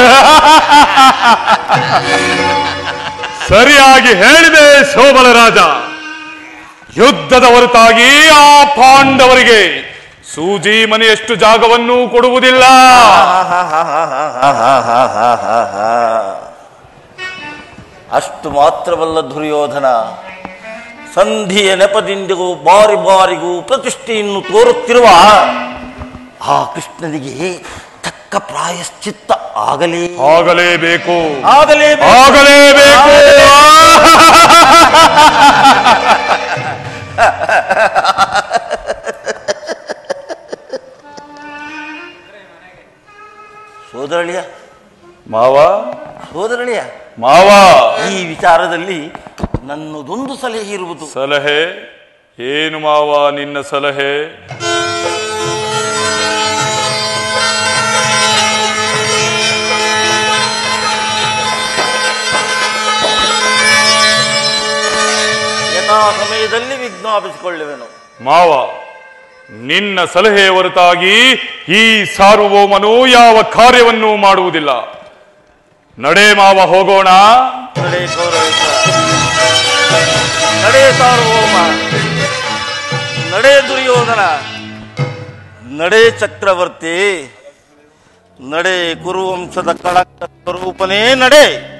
ಸರಿಯಾಗಿ ಹೇಳಿದೆ ಶೋಭಲ ರಾಜ ಯುದ್ಧದ ಹೊರತಾಗಿ ಆ ಪಾಂಡವರಿಗೆ ಸೂಜಿ ಮನೆಯಷ್ಟು ಜಾಗವನ್ನು ಕೊಡುವುದಿಲ್ಲ ಅಷ್ಟು ಮಾತ್ರವಲ್ಲ ದುರ್ಯೋಧನ ಸಂಧಿಯ ನೆಪದಿಂದಿಗೂ ಬಾರಿ ಬಾರಿಗೂ ಪ್ರತಿಷ್ಠೆಯನ್ನು ತೋರುತ್ತಿರುವ ಆ ಕೃಷ್ಣನಿಗೆ ತಕ್ಕ ಪ್ರಾಯಶ್ಚಿತ್ತ ಆಗಲೇ ಆಗಲೇಬೇಕು ಆಗಲೇಬೇಕು ಆಗಲೇಬೇಕು ಸೋದರಳಿಯ ಮಾವ ಸೋದರಳಿಯ ಮಾವ ಈ ವಿಚಾರದಲ್ಲಿ ನನ್ನದೊಂದು ಸಲಹೆ ಇರುವುದು ಸಲಹೆ ಏನು ಮಾವ ನಿನ್ನ ಸಲಹೆ ಯಥಾ ಸಮಯದಲ್ಲಿ ವಿಜ್ಞಾಪಿಸಿಕೊಳ್ಳುವೆನು ಮಾವ ನಿನ್ನ ಸಲಹೆಯ ಹೊರತಾಗಿ ಈ ಸಾರ್ವಭೌಮನು ಯಾವ ಕಾರ್ಯವನ್ನು ಮಾಡುವುದಿಲ್ಲ ನಡೆ ಮಾವ ಹೋಗೋಣ ನಡೆ ಕೌರವೇಶ್ವರ ನಡೆ ಸಾರ್ವಭೌಮ ನಡೆ ದುರ್ಯೋಧನ ನಡೆ ಚಕ್ರವರ್ತಿ ನಡೆ ಕುರುವಂಶದ ಕಳಂಕ ಸ್ವರೂಪನೇ ನಡೆ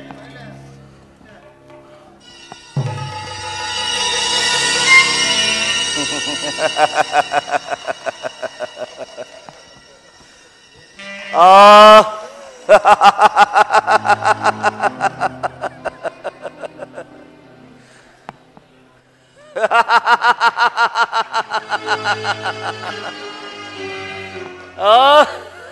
ಆ ಆ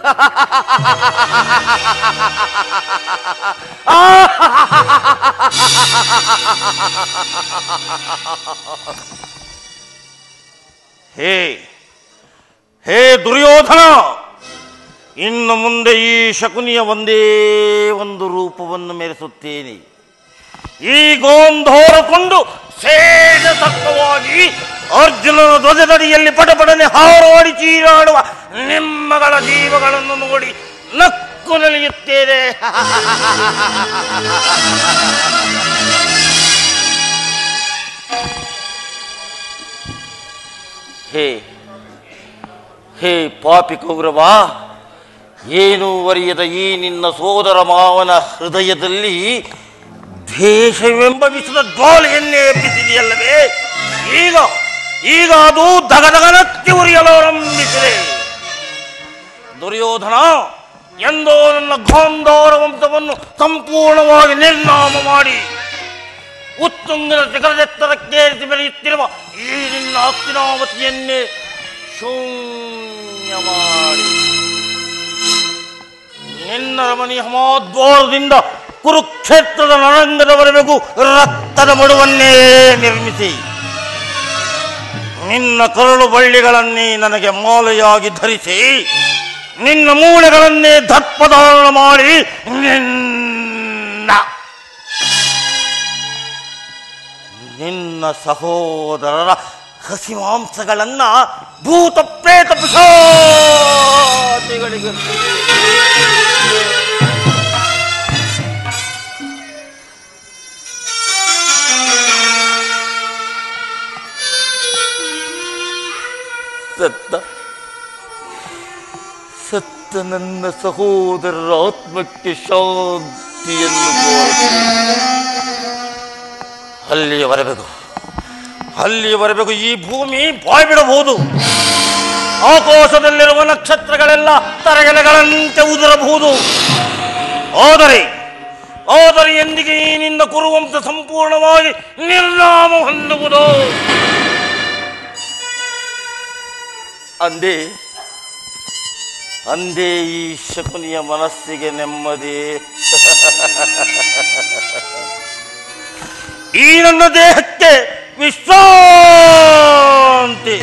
ಹೇ ಹೇ ದುರ್ಯೋಧನ ಇನ್ನು ಮುಂದೆ ಈ ಶಕುನಿಯ ಒಂದೇ ಒಂದು ರೂಪವನ್ನು ಮೆರೆಸುತ್ತೇನೆ ಈ ಗೋಂಧೋರಕೊಂಡು ಸೇದ ತತ್ವವಾಗಿ ಅರ್ಜುನನ ಧ್ವಜದಡಿಯಲ್ಲಿ ಪಟಪಟನೆ ಹಾರಾಡಿ ಚೀರಾಡುವ ನಿಮ್ಮಗಳ ಜೀವಗಳನ್ನು ನೋಡಿ ನಕ್ಕು ನಲಿಯುತ್ತೇನೆ ಹೇ ಹೇ ಪಾಪಿ ಕೌರವ ಏನು ವರಿಯದ ಈ ನಿನ್ನ ಸೋದರ ಮಾವನ ಹೃದಯದಲ್ಲಿ ದ್ವೇಷವೆಂಬ ವಿಷದ ಜ್ವಾಲೆಯನ್ನೇ ಎಬ್ಬಿಸಿದೆಯಲ್ಲವೇ ಈಗ ಈಗ ಅದು ದಗದಗನಕ್ಕೆ ಉರಿಯಲಾರಂಭಿಸಿದೆ ದುರ್ಯೋಧನ ಎಂದೋ ನನ್ನ ಗಾಂಧಾರ ವಂಶವನ್ನು ಸಂಪೂರ್ಣವಾಗಿ ನಿರ್ನಾಮ ಮಾಡಿ ಉತ್ತುಂಗನ ಶಿಖರದೆತ್ತರಕ್ಕೇರಿಸಿ ಬೆಳೆಯುತ್ತಿರುವ ಈ ನಿನ್ನ ಹಸ್ತಿನಾವತಿಯನ್ನೇ ಶೂನ್ಯ ಮಾಡಿ ನಿನ್ನ ರಮಣೀಯ ಮಹಾದ್ವಾರದಿಂದ ಕುರುಕ್ಷೇತ್ರದ ನರಂಗದವರೆಗೂ ರಕ್ತದ ಮಡುವನ್ನೇ ನಿರ್ಮಿಸಿ ನಿನ್ನ ಕರುಳು ಬಳ್ಳಿಗಳನ್ನೇ ನನಗೆ ಮಾಲೆಯಾಗಿ ಧರಿಸಿ ನಿನ್ನ ಮೂಳೆಗಳನ್ನೇ ದರ್ಪಧಾರಣ ಮಾಡಿ ನಿನ್ನ ನಿನ್ನ ಸಹೋದರರ ಹಸಿಮಾಂಸಗಳನ್ನ ಭೂತ ಪ್ರೇತ ಪಿಶಾಚಿಗಳಿಗೆ ಸತ್ತ ಸತ್ತ ನನ್ನ ಸಹೋದರರ ಆತ್ಮಕ್ಕೆ ಶಾಂತಿಯನ್ನು ಕೋರಿ ಅಲ್ಲಿಯವರೆಗೂ ಅಲ್ಲಿಯವರೆಗೂ ಈ ಭೂಮಿ ಬಾಯ್ ಬಿಡಬಹುದು ಆಕಾಶದಲ್ಲಿರುವ ನಕ್ಷತ್ರಗಳೆಲ್ಲ ತರಗೆಲೆಗಳಂತೆ ಉದುರಬಹುದು ಆದರೆ ಆದರೆ ಎಂದಿಗೆ ಈ ನಿನ್ನ ಕುರುವಂಶ ಸಂಪೂರ್ಣವಾಗಿ ನಿರ್ನಾಮ ಹೊಂದುವುದು ಅಂದೇ ಅಂದೇ ಈ ಶಕುನಿಯ ಮನಸ್ಸಿಗೆ ನೆಮ್ಮದಿ ಈ ನನ್ನ ದೇಹಕ್ಕೆ ವಿಶ್ರಾಂತಿ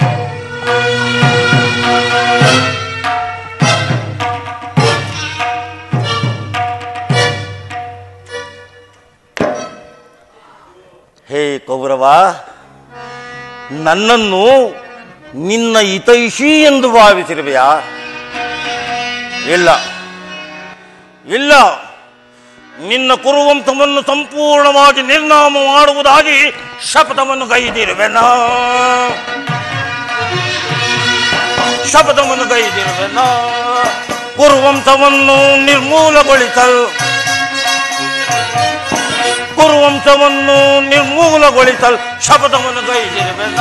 ಹೇ ಕೌರವ ನನ್ನನ್ನು ನಿನ್ನ ಹಿತೈಷಿ ಎಂದು ಭಾವಿಸಿರುವೆಯಾ ಇಲ್ಲ ಇಲ್ಲ ನಿನ್ನ ಕುರುವಂಶವನ್ನು ಸಂಪೂರ್ಣವಾಗಿ ನಿರ್ನಾಮ ಮಾಡುವುದಾಗಿ ಶಪಥವನ್ನು ಗೈದಿರುವೆನ ಶಪಥವನ್ನು ಗೈದಿರುವೆನ ಕುರುವಂಶವನ್ನು ನಿರ್ಮೂಲಗೊಳಿಸಲು ಕುರುವಂಶವನ್ನು ನಿರ್ಮೂಲಗೊಳಿಸಲು ಶಪಥವನ್ನು ಗೈದಿರುವೆನ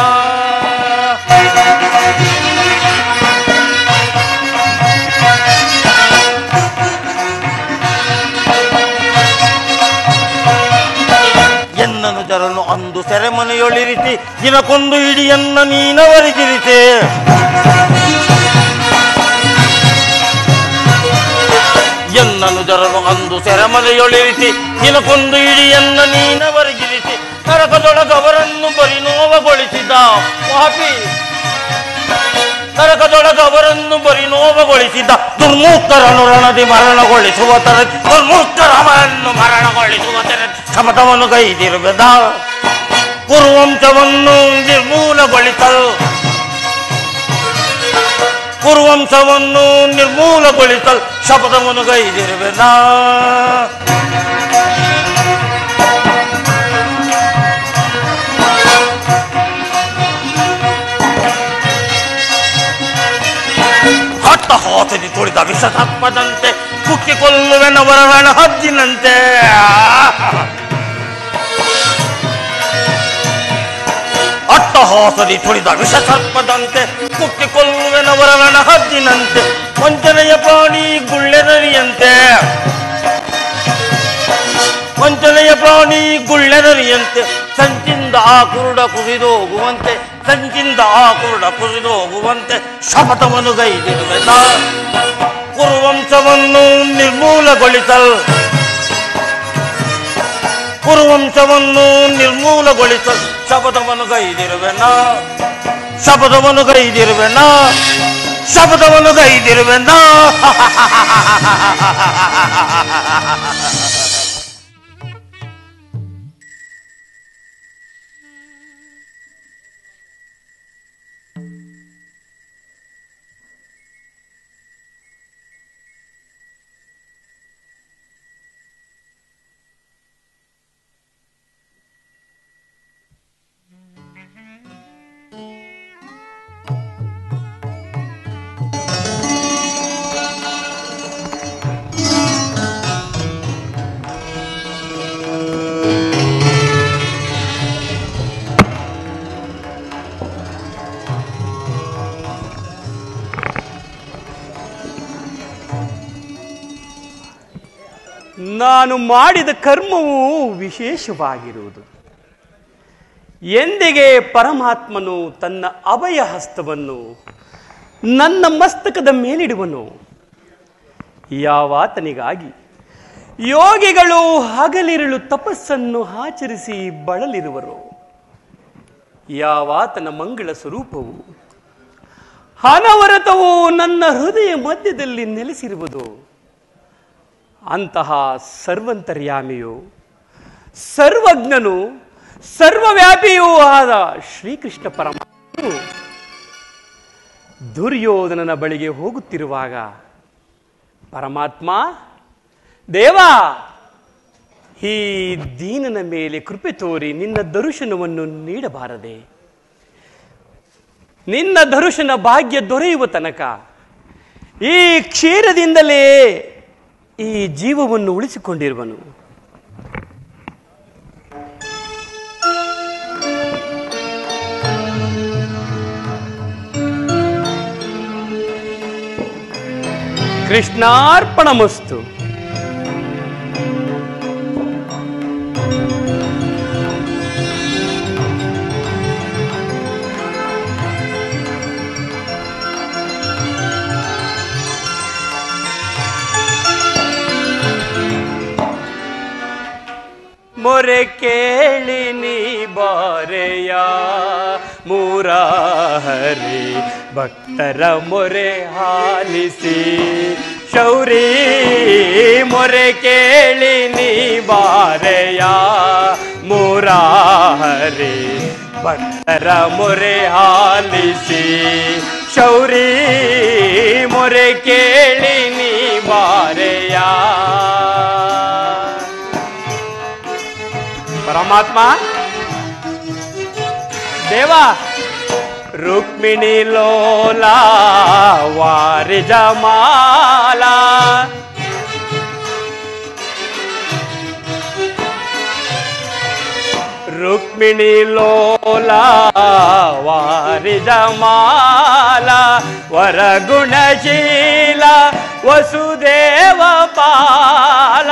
ಎನ್ನನು ಜರನು ಅಂದು ಸೆರೆಮನೆಯೊಳಿರಿಸಿ ದಿನಕ್ಕೊಂದು ಇಡಿಯನ್ನ ನೀನವರಿಗಿರಿಸೆ ಎನ್ನ ನನ್ನನ್ನು ಜರಲು ಅಂದು ಸೆರೆಮನೆಯೊಳಿರಿಸಿ ನಿಲಕೊಂದು ಇಡಿಯನ್ನ ನೀನವರಿಗಿರಿಸಿ ನರಕದೊಳಗವರನ್ನು ಬರಿ ನೋವಗೊಳಿಸಿದ ಪಾಪಿ ನರಕದೊಳಗವರನ್ನು ಬರಿ ನೋವಗೊಳಿಸಿದ ದುರ್ಮೂರ್ಖರನ್ನು ರಣದಿ ಮರಣಗೊಳಿಸುವ ತರ ದುರ್ಮೂರ್ಖರವರನ್ನು ಮರಣಗೊಳಿಸುವ ತರ ಶಪಥವನ್ನು ಕೈದಿರುವೆದ ಕುರುವಂಶವನ್ನು ನಿರ್ಮೂಲಗೊಳಿಸಲು ಕುರುವಂಶವನ್ನು ನಿರ್ಮೂಲಗೊಳಿಸಲು ಶಪಥವನ್ನು ಕೈದಿರುವೆದ ಹಟ್ಟ ಹಾಸದಿ ತುಳಿದ ವಿಷಸರ್ಪದಂತೆ ಕುಕ್ಕಿಕೊಳ್ಳುವೆನವರ ರಣ ಹದ್ದಿನಂತೆ ಅಟ್ಟಹಾಸದಿ ತುಳಿದ ವಿಷಸರ್ಪದಂತೆ ಕುಕ್ಕಿಕೊಳ್ಳುವೆನವರ ರಣ ಹದ್ದಿನಂತೆ ವಂಚನೆಯ ಪ್ರಾಣಿ ಗುಳ್ಳೆನರಿಯಂತೆ ವಂಚನೆಯ ಪ್ರಾಣಿ ಗುಳ್ಳೆನರಿಯಂತೆ ಸಂಚಿಂದ ಆ ಕುರುಡ ಕುಸಿದೋಗುವಂತೆ ಸಂಚಿಂದ ಆ ಕುರುಡ ಕುಸಿದೋಗುವಂತೆ ಶಪಥವನ್ನು ಗೈದಿರುವೆದ ಕುರುವಂಶವನ್ನು ನಿರ್ಮೂಲಗೊಳಿಸಲ್ ಕುರುವಂಶವನ್ನು ನಿರ್ಮೂಲಗೊಳಿಸಲ್ ಶಪಥವನ್ನು ಗೈದಿರುವೆನ ಶಪಥವನ್ನು ಗೈದಿರುವೆನ ಶಪಥವನ್ನು ಗೈದಿರುವೆನ ನಾನು ಮಾಡಿದ ಕರ್ಮವು ವಿಶೇಷವಾಗಿರುವುದು ಎಂದಿಗೆ ಪರಮಾತ್ಮನು ತನ್ನ ಅಭಯ ಹಸ್ತವನ್ನು ನನ್ನ ಮಸ್ತಕದ ಮೇಲಿಡುವನು ಯಾವಾತನಿಗಾಗಿ ಯೋಗಿಗಳು ಹಗಲಿರುಳು ತಪಸ್ಸನ್ನು ಆಚರಿಸಿ ಬಳಲಿರುವರು ಯಾವಾತನ ಮಂಗಳ ಸ್ವರೂಪವು ಅನವರತವು ನನ್ನ ಹೃದಯ ಮಧ್ಯದಲ್ಲಿ ನೆಲೆಸಿರುವುದು ಅಂತಹ ಸರ್ವಂತರ್ಯಾಮಿಯು ಸರ್ವಜ್ಞನು ಸರ್ವವ್ಯಾಪಿಯೂ ಆದ ಶ್ರೀಕೃಷ್ಣ ಪರಮಾತ್ಮನು ದುರ್ಯೋಧನನ ಬಳಿಗೆ ಹೋಗುತ್ತಿರುವಾಗ ಪರಮಾತ್ಮ ದೇವ ಈ ದೀನನ ಮೇಲೆ ಕೃಪೆ ತೋರಿ ನಿನ್ನ ದರ್ಶನವನ್ನು ನೀಡಬಾರದೆ ನಿನ್ನ ದರ್ಶನ ಭಾಗ್ಯ ದೊರೆಯುವ ತನಕ ಈ ಕ್ಷೀರದಿಂದಲೇ ಈ ಜೀವವನ್ನು ಉಳಿಸಿಕೊಂಡಿರುವನು ಕೃಷ್ಣಾರ್ಪಣಮಸ್ತು ಮೊರೆ ಕೇಳಿ ನೀ ಬಾರೆಯ ಮೂರಾಹರಿ ಭಕ್ತರ ಮೊರೆ ಆಲಿಸಿ ಶೌರಿ ಮೊರೆ ಕೇಳಿ ನೀ ಬಾರೆಯ ಮೂರಾಹರಿ ಭಕ್ತರ ಮೊರೆ ಆಲಿಸಿ ಶೌರಿ ಮೊರೆ ಕೇಳಿ ನೀ ಬಾರೆಯ ಪರಮಾತ್ಮ ದೇವ ರುಕ್ಮಿಣಿ ಲೋಲ ವಾರಿ ಜಮಾಲ ರುಕ್ಮಿಣಿ ಲೋಲ ವಾರಿ ಜಮಾಲ ವರಗುಣಶೀಲ ವಸುದೇವ ಪಾಲ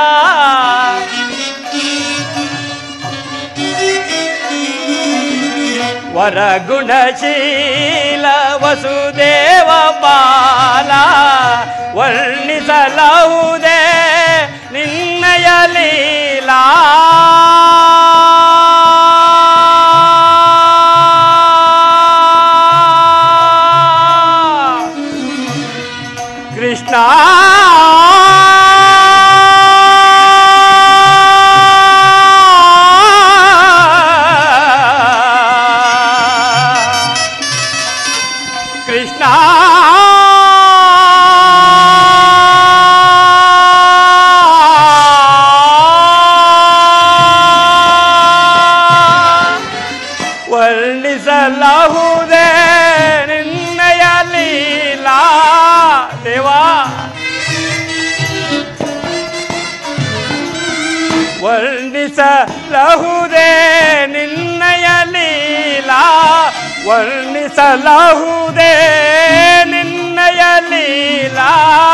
ವರಗುಣಶೀಲ ವಸುದೇವ ಬಾಲ ವರ್ಣಿಸಲಹುದೇ ಕೃಷ್ಣ ಕೃಷ್ಣ ವರ್ಣಿಸಲಾಹುದೇ ನಿನ್ನಯ ಲೀಲಾ ದೇವಾ ವರ್ಣಿಸಲಾಹುದೇ ನಿನ್ನಯ ಲೀಲಾ ವರ್ಣಿಸಲಾಹುದೇ ನಿನ್ನಯ ಲೀಲಾ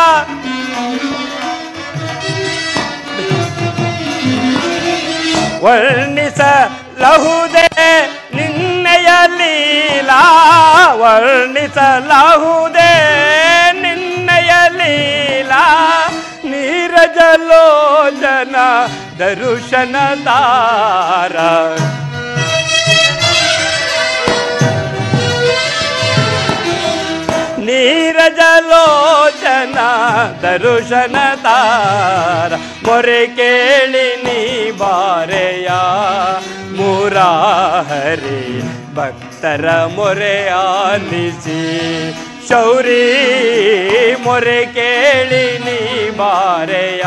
ವರ್ಣಿಸಲಾಹುದೇ ನಿನ್ನಯ ಲೀಲಾ ವರ್ಣಿಸಲಾಹುದೇ ನಿನ್ನಯ ಲೀಲಾ ನೀರಜಲೋಚನ ದರುಶನ ತಾರ ನೀರಜಲೋಚನ ದರುಶನ ತಾರ ಮೊರೆ ಕೇಳಿ ನೀ ಬಾರೆಯ ಮುರಾಹರಿ ಭಕ್ತರ ಮೊರೆ ಆಲಿಸಿ ಶೌರಿ ಮೊರೆ ಕೇಳಿ ನೀ ಬಾರೆಯ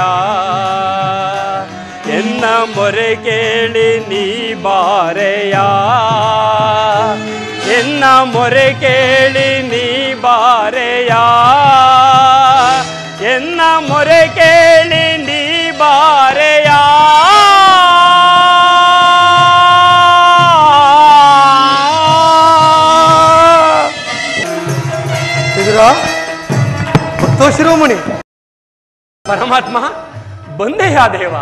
ಎನ್ನ ಮೊರೆ ಕೇಳಿ ನೀ ಬಾರೆಯ ಎನ್ನ ಮೊರೆ ಕೇಳಿ ನೀ ಬಾರೆಯ ಎನ್ನ ಮೊರೆ ಕೇಳಿ ನೀ ಬಾರೆಯ ಭಕ್ತೋ ಶಿರೋಮಣಿ ಪರಮಾತ್ಮ ಬಂದೆಯ ದೇವ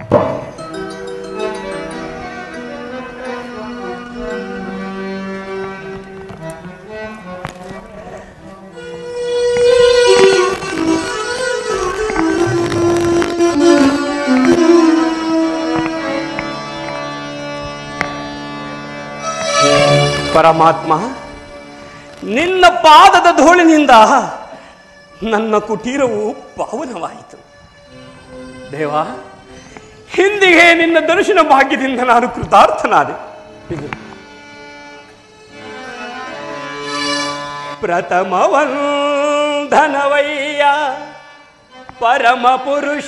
ಪರಮಾತ್ಮ ನಿನ್ನ ಪಾದದ ಧೂಳಿನಿಂದ ನನ್ನ ಕುಟೀರವು ಪಾವನವಾಯಿತು ದೇವ ಹಿಂದಿಗೆ ನಿನ್ನ ದರ್ಶನ ಭಾಗ್ಯದಿಂದ ನಾನು ಕೃತಾರ್ಥನಾದೆ ಇದು ಪ್ರಥಮವಂಧನವಯ್ಯ ಪರಮ ಪುರುಷ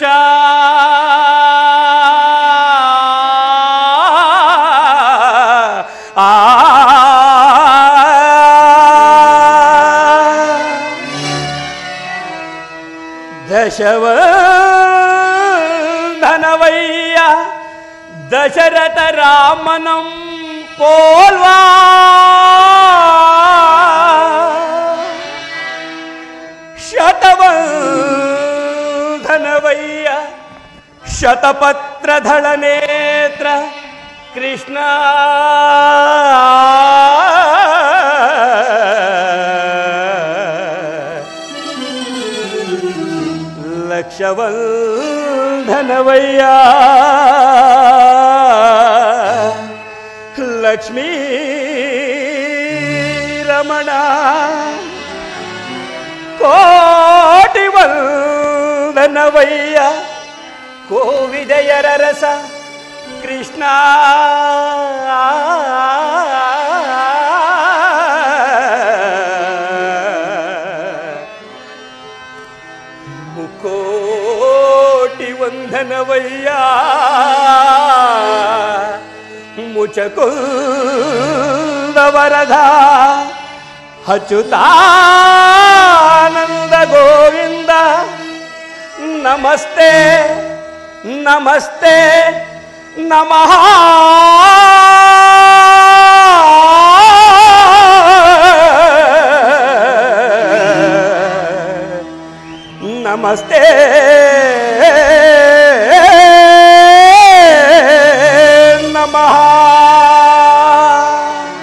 ಆ ದಶವಂಧನವಯ್ಯ ದಶರಥ ರಾಮನಂ ಪೋಲ್ವಾ ಶತವಂಧನವಯ್ಯ ಶತಪತ್ರಧಳ ನೇತ್ರ ಕೃಷ್ಣ ಲಕ್ಷವಂಧನವಯ್ಯ ಲಕ್ಷ್ಮೀ ರಮಣ ಕೋಟಿ ವಂದನವಯ್ಯ ಕೋವಿದಯರ ರಸ ಕೃಷ್ಣ ಮುಕೋಟಿ ವಂದನವಯ್ಯ ಮುಚಕುಂದ ವರದ ಅಚ್ಯುತಾನಂದ ಗೋವಿಂದ ನಮಸ್ತೆ ನಮಸ್ತೆ ನಮಃ ನಮಸ್ತೆ ನಮಃ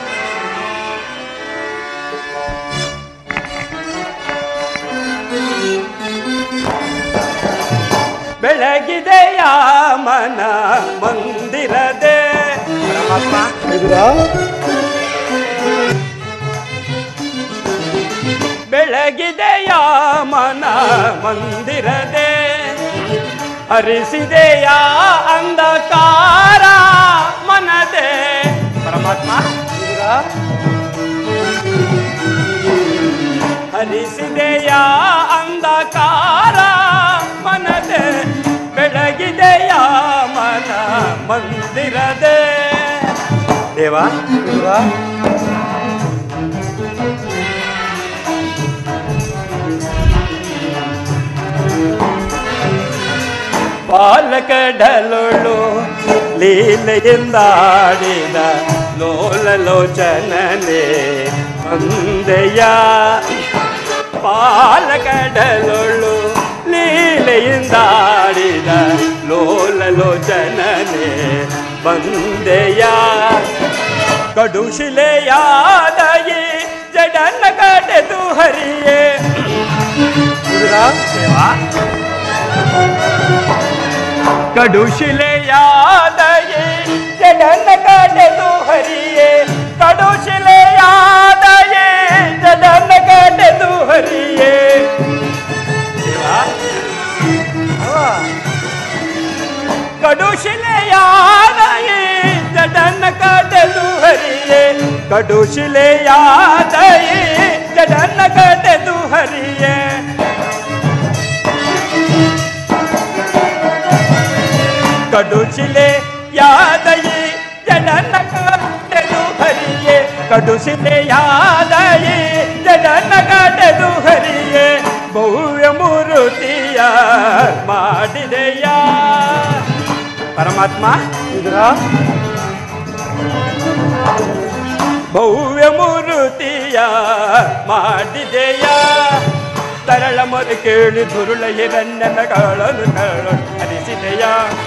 ಬೆಳಗಿದೆಯ ಮನ ಮಂದಿರದೆ ಪರಮಾತ್ಮ ಬೆಳಗಿದೆಯ ಮನ ಮಂದಿರದೆ ಹರಿಸಿದೆಯ ಅಂಧಕಾರ ಮನದೆ ಪರಮಾತ್ಮ ಇವ್ರ? ಹರಿಸಿದೆಯ ಅಂಧಕಾರ ಮನದೆ ಬೆಳಗಿದೆಯ ಮನ ಮಂದಿರದೆ ದೇವಾ ಇವ್ರ? ಪಾಲಕಡಲೊಳು ಲೀಲೆಯಿಂದಾಡಿದ ಲೋಲಲೋಚನನೆ ಮಂದೆಯ ಪಾಲಕಡಲೊಳು ಲೀಲೆಯಿಂದಾಡಿದ ಲೋಲಲೋಚನನೆ ಬಂದೆಯ ಕಡುಶಿಲೆಯಾದಯಿ ಜಡನ್ನ ಕಡೆದು ಹರಿಯೇ ದೇವಾ ಕಡುಶಿಲೆಯಾದಯೇ ಜಡನ್ನ ಕಡೆದು ಹರಿಯೇ ಕಡುಶಿಲೆಯಾದಯೇ ಜಡನ್ನ ಕಡೆದು ಹರಿಯೇ ದೇವಾ ಅವ. ಕಡುಶಿಲೆಯಾದಯೇ ಜಡನ್ನ ಕಡೆದು ಹರಿಯೇ ಕಡುಶಿಲೆಯಾದಯೇ ಜಡನ್ನ ಕಡೆದು ಹರಿಯೇ ಕಡುಶಿಲೆ ಯಾದಯಿ ಜಡನ್ನ ಕಾಟೆದು ಹರಿಯೇ ಕಡುಶಿಲೆ ಯಾದಯಿ ಜಡನ್ನ ಕಾಟೆದು ಹರಿಯೇ ಭವ್ಯ ಮೂರುತಿಯ ಮಾಡಿದೆಯ ಪರಮಾತ್ಮ ಇದ್ರ ಭವ್ಯ ಮೂರುತಿಯ ಮಾಡಿದೆಯ ತರಳ ಮೊರೆ ಕೇಳಿ ದುರುಳ ಹಿರಣ್ಯನ ಕಾಳನು ಕಾಳು ಹರಿಸಿದೆಯ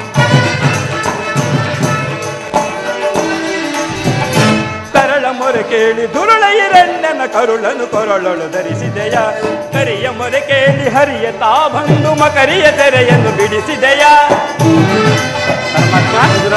ತರಳ ಮೊರೆ ಕೇಳಿ ದುರುಳ ಹಿರಣ್ಯನ ಕರುಳನು ಕೊರಳಳು ಧರಿಸಿದೆಯ ಕರಿಯ ಮೊರೆ ಕೇಳಿ ಹರಿಯ ತಾ ಬಂದು ಮಕರಿಯ ತೆರೆಯನ್ನು ಬಿಡಿಸಿದೆಯ ಪರಮಾತ್ಮ ಇದ್ರ?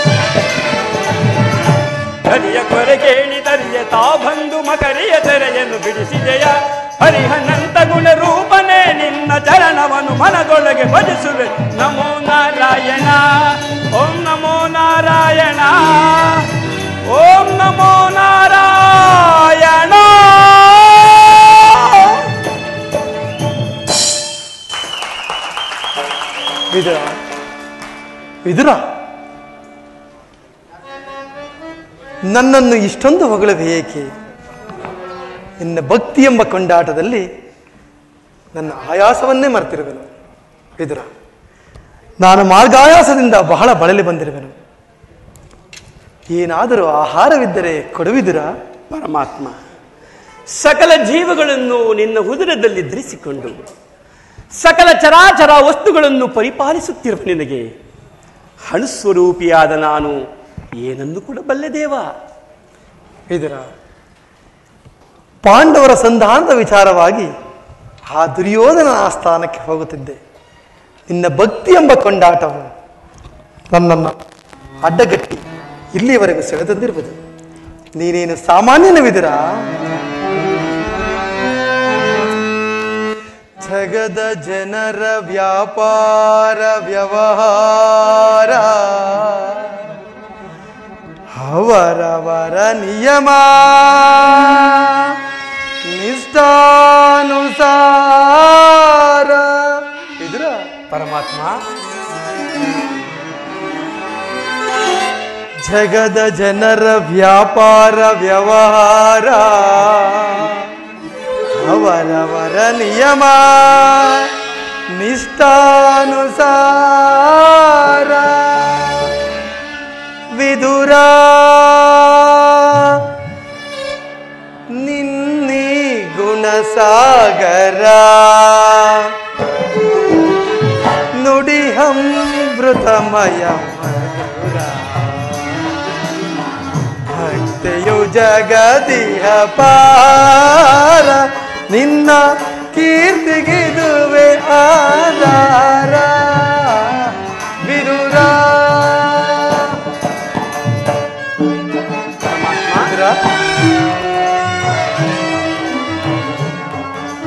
ಹರಿಯ ಕೊರೆ ಕೇಳಿ ತರಿಯ ತಾ ಬಂದು ಮಕರಿಯ ತೆರೆಯನ್ನು ಬಿಡಿಸಿದೆಯ ಹರಿಹನಂತ ಗುಣ ರೂಪನೇ ನಿನ್ನ ಚರಣವನ್ನು ಮನದೊಳಗೆ ಭಜಿಸುವೆ ನಮೋ ನಾರಾಯಣ ಓಂ ನಮೋ ನಾರಾಯಣ ಓಂ ನಮೋ ನಾರಾಯಣ ವಿದುರ ವಿದುರ ನನ್ನನ್ನು ಇಷ್ಟೊಂದು ಹೊಗಳದೆ ಏಕೆ ನಿನ್ನ ಭಕ್ತಿ ಎಂಬ ಕೊಂಡಾಟದಲ್ಲಿ ನನ್ನ ಆಯಾಸವನ್ನೇ ಮರೆತಿರುವೆನು ವಿದುರ ನಾನು ಮಾರ್ಗಾಯಾಸದಿಂದ ಬಹಳ ಬಳಲಿ ಬಂದಿರುವೆನು ಏನಾದರೂ ಆಹಾರವಿದ್ದರೆ ಕೊಡುವಿದುರ ಪರಮಾತ್ಮ ಸಕಲ ಜೀವಗಳನ್ನು ನಿನ್ನ ಉದರದಲ್ಲಿ ಧರಿಸಿಕೊಂಡು ಸಕಲ ಚರಾಚರ ವಸ್ತುಗಳನ್ನು ಪರಿಪಾಲಿಸುತ್ತಿರುವ ನಿನಗೆ ಹಣಸ್ವರೂಪಿಯಾದ ನಾನು ಏನನ್ನು ಕೂಡ ಬಲ್ಲೆ ದೇವ ವಿದುರ ಪಾಂಡವರ ಸಂಧಾನದ ವಿಚಾರವಾಗಿ ಆ ದುರ್ಯೋಧನ ಸ್ಥಾನಕ್ಕೆ ಹೋಗುತ್ತಿದ್ದೆ ನಿನ್ನ ಭಕ್ತಿ ಎಂಬ ಕೊಂಡಾಟವು ನನ್ನನ್ನು ಅಡ್ಡಗಟ್ಟಿ ಇಲ್ಲಿಯವರೆಗೂ ಸೆಳೆದಂದಿರುವುದು ನೀನೇನು ಸಾಮಾನ್ಯನವಿದಿರ ಜಗದ ಜನರ ವ್ಯಾಪಾರ ವ್ಯವಹಾರ ಅವರವರ ನಿಯಮ ನಿಷ್ಠಾನುಸಾರ ಇದ್ರ ಪರಮಾತ್ಮ ಜಗದ ಜನರ ವ್ಯಾಪಾರ ವ್ಯವಹಾರ ಅವರವರ ನಿಯಮ ನಿಷ್ಠಾನುಸಾರ ವಿದುರ ನಿನ್ನಿ ಗುಣಸಾಗರ ನುಡಿ ಅಮೃತಮಯ ಮಧುರ ಭಕ್ತೆಯು ಜಗದಿಹ ಪಾರ ನಿನ್ನ ಕೀರ್ತಿಗಿದುವೆ ಆಧಾರ ವಿದುರ ವಿದುರ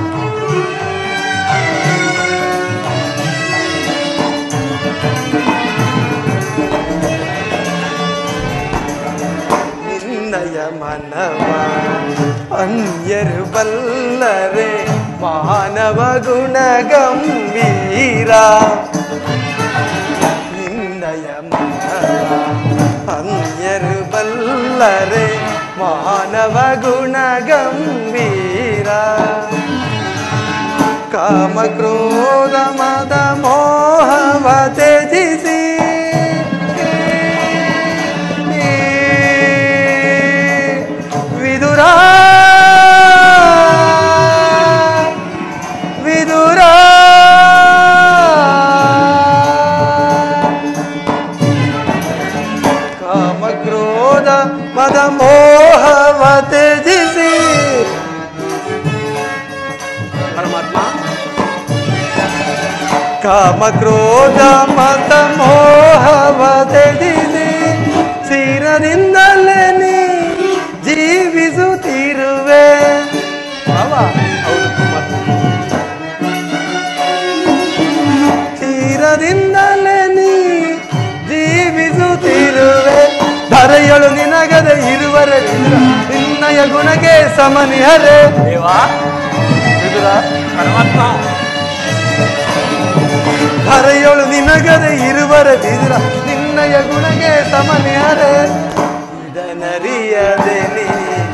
ಅನ್ಯರು ಬಲ್ಲರೆ ಮಾನವ ಗುಣ ಗಂಭೀರ ನಿನ್ನಯ ಮನವ ಅನ್ಯರು ಬಲ್ಲರೆ ಮಾನವ ಗುಣ ಗಂಭೀರ ಕಾಮ ಕ್ರೋಧ ಮದ ಮೋಹವ ತ್ಯಜಿಸಿ ವಿದುರ ವಿದುರ ಕಾಮ ಕ್ರೋಧ ಮದ ಮೋಹವ ತ್ಯಜಿಸಿ ಪರಮಾತ್ಮ ಕಾಮ ಕ್ರೋಧ ಮತ ಮೋಹವ ತ್ಯಜಿಸಿ ಸ್ಥಿರದಿಂದಲೇ ನೀ ಜೀವಿಸುತ್ತಿರುವೆ ಅವ ಹೌದು ಪರಮಾತ್ಮ. ತೀರದಿಂದಲೇ ನೀ ಜೀವಿಸುತ್ತಿರುವೆ ಧರೆಯಳು ನಿನಗದ ಇರುವರೆ ನಿನ್ನಯ ಗುಣಕ್ಕೆ ಸಮನಿಹರೆ ದೇವಾ ಪರಮಾತ್ಮ ಧರೆಯಳು ನಿನಗದ ಇರುವರೆ ಬಿದ್ರ ನಿನ್ನಯ ಗುಣಗೆ ಸಮನಿಹರೆ ಇದನರಿಯದೆ ನೀ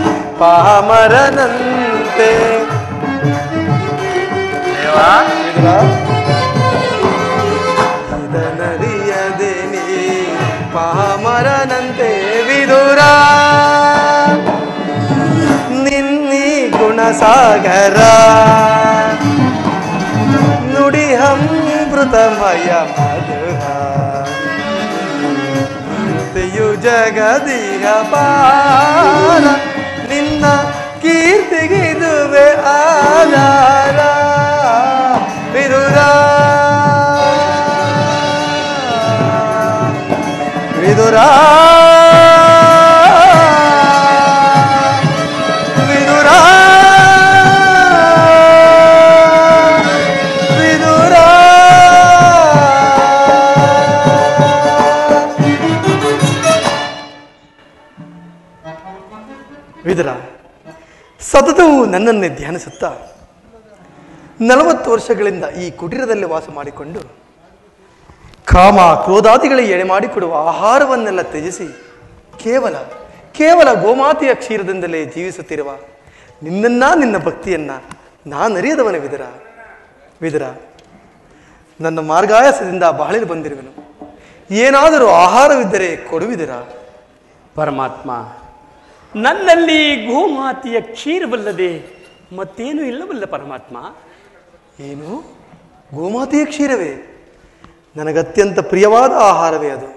ಪಾಮರನಂತೆ ದೇವಾ ವಿದುರ ಇದನರಿಯದೆ ನೀ ಪಾಮರನಂತೆ ವಿದುರ ನಿನ್ನಿ ಗುಣಸಾಗರ ನುಡಿ ಅಮೃತಮಯ ಮಧುರ ಕೀರ್ತಿಯು ಜಗದಿಯ ಪಾರ ನಿನ್ನ ಕೀರ್ತಿಗಿದುವೆ ಆಧಾರ ವಿದುರ ವಿದುರ ವಿದುರ ವಿದುರ ವಿದುರ ಸತತವು ನನ್ನನ್ನೇ ಧ್ಯಾನಿಸುತ್ತಾ ನಲವತ್ತು ವರ್ಷಗಳಿಂದ ಈ ಕುಟೀರದಲ್ಲಿ ವಾಸ ಮಾಡಿಕೊಂಡು ಕಾಮ ಕ್ರೋಧಾದಿಗಳಿಗೆ ಎಡೆ ಮಾಡಿಕೊಡುವ ಆಹಾರವನ್ನೆಲ್ಲ ತ್ಯಜಿಸಿ ಕೇವಲ ಕೇವಲ ಗೋಮಾತೆಯ ಕ್ಷೀರದಿಂದಲೇ ಜೀವಿಸುತ್ತಿರುವ ನಿನ್ನನ್ನ ನಿನ್ನ ಭಕ್ತಿಯನ್ನ ನಾನರಿಯದವನ ವಿದರ ವಿದರ ನನ್ನ ಮಾರ್ಗಾಯಾಸದಿಂದ ಬಾಳಿಲು ಬಂದಿರುವೆನು ಏನಾದರೂ ಆಹಾರವಿದ್ದರೆ ಕೊಡುವಿದಿರ ಪರಮಾತ್ಮ ನನ್ನಲ್ಲಿ ಗೋಮಾತೆಯ ಕ್ಷೀರವಲ್ಲದೆ ಮತ್ತೇನು ಇಲ್ಲವಲ್ಲ ಪರಮಾತ್ಮ ಏನು ಗೋಮಾತೆಯ ಕ್ಷೀರವೇ ನನಗತ್ಯಂತ ಪ್ರಿಯವಾದ ಆಹಾರವೇ ಅದು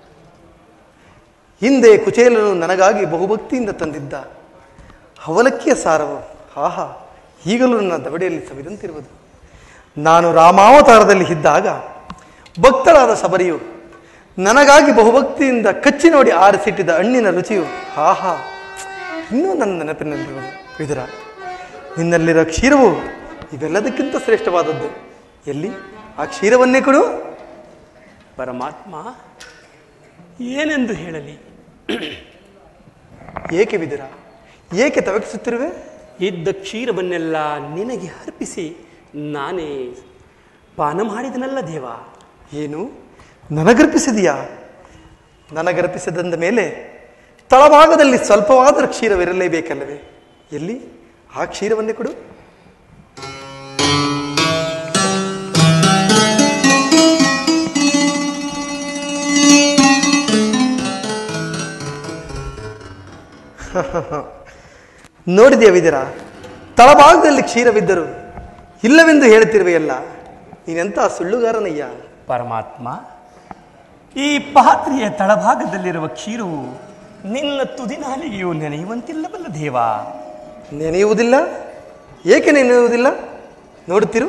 ಹಿಂದೆ ಕುಚೇಲನು ನನಗಾಗಿ ಬಹುಭಕ್ತಿಯಿಂದ ತಂದಿದ್ದ ಅವಲಕ್ಕಿಯ ಸಾರವು ಆಹಾ ಈಗಲೂ ನನ್ನ ದವಡೆಯಲ್ಲಿ ಸವಿದಂತಿರುವುದು ನಾನು ರಾಮಾವತಾರದಲ್ಲಿ ಇದ್ದಾಗ ಭಕ್ತಳಾದ ಸಬರಿಯು ನನಗಾಗಿ ಬಹುಭಕ್ತಿಯಿಂದ ಕಚ್ಚಿ ನೋಡಿ ಆರಿಸಿಟ್ಟಿದ್ದ ಹಣ್ಣಿನ ರುಚಿಯು ಆಹಾ ಇನ್ನೂ ನನ್ನ ನೆನಪಿನಲ್ಲಿರುವುದು ವಿದುರ ನಿನ್ನಲ್ಲಿರೋ ಕ್ಷೀರವು ಇವೆಲ್ಲದಕ್ಕಿಂತ ಶ್ರೇಷ್ಠವಾದದ್ದು ಎಲ್ಲಿ ಆ ಕ್ಷೀರವನ್ನೇ ಕೊಡು ಪರಮಾತ್ಮ ಏನೆಂದು ಹೇಳಲಿ ಏಕೆ ವಿದುರ ಏಕೆ ತವಕಿಸುತ್ತಿರುವೆ ಇದ್ದ ಕ್ಷೀರವನ್ನೆಲ್ಲ ನಿನಗೆ ಅರ್ಪಿಸಿ ನಾನೇ ಪಾನ ಮಾಡಿದನಲ್ಲ ದೇವ ಏನು ನನಗರ್ಪಿಸಿದೆಯಾ ನನಗರ್ಪಿಸಿದಂದ ಮೇಲೆ ತಳಭಾಗದಲ್ಲಿ ಸ್ವಲ್ಪವಾದ ಕ್ಷೀರವಿರಲೇಬೇಕಲ್ಲವೇ ಎಲ್ಲಿ ಆ ಕ್ಷೀರವನ್ನೇ ಕೊಡು ನೋಡಿದೆಯಾ ವಿದಿರ ತಳಭಾಗದಲ್ಲಿ ಕ್ಷೀರವಿದ್ದರು ಇಲ್ಲವೆಂದು ಹೇಳುತ್ತಿರುವೆಯಲ್ಲ ನೀನೆಂಥ ಸುಳ್ಳುಗಾರನಯ್ಯ ಪರಮಾತ್ಮ ಈ ಪಾತ್ರೆಯ ತಳಭಾಗದಲ್ಲಿರುವ ಕ್ಷೀರವು ನಿನ್ನ ತುದಿನಾಲಿಗೆಯು ನೆನೆಯುವಂತಿಲ್ಲವಲ್ಲ ದೇವ ನೆನೆಯುವುದಿಲ್ಲ ಏಕೆ ನೆನೆಯುವುದಿಲ್ಲ ನೋಡುತ್ತಿರು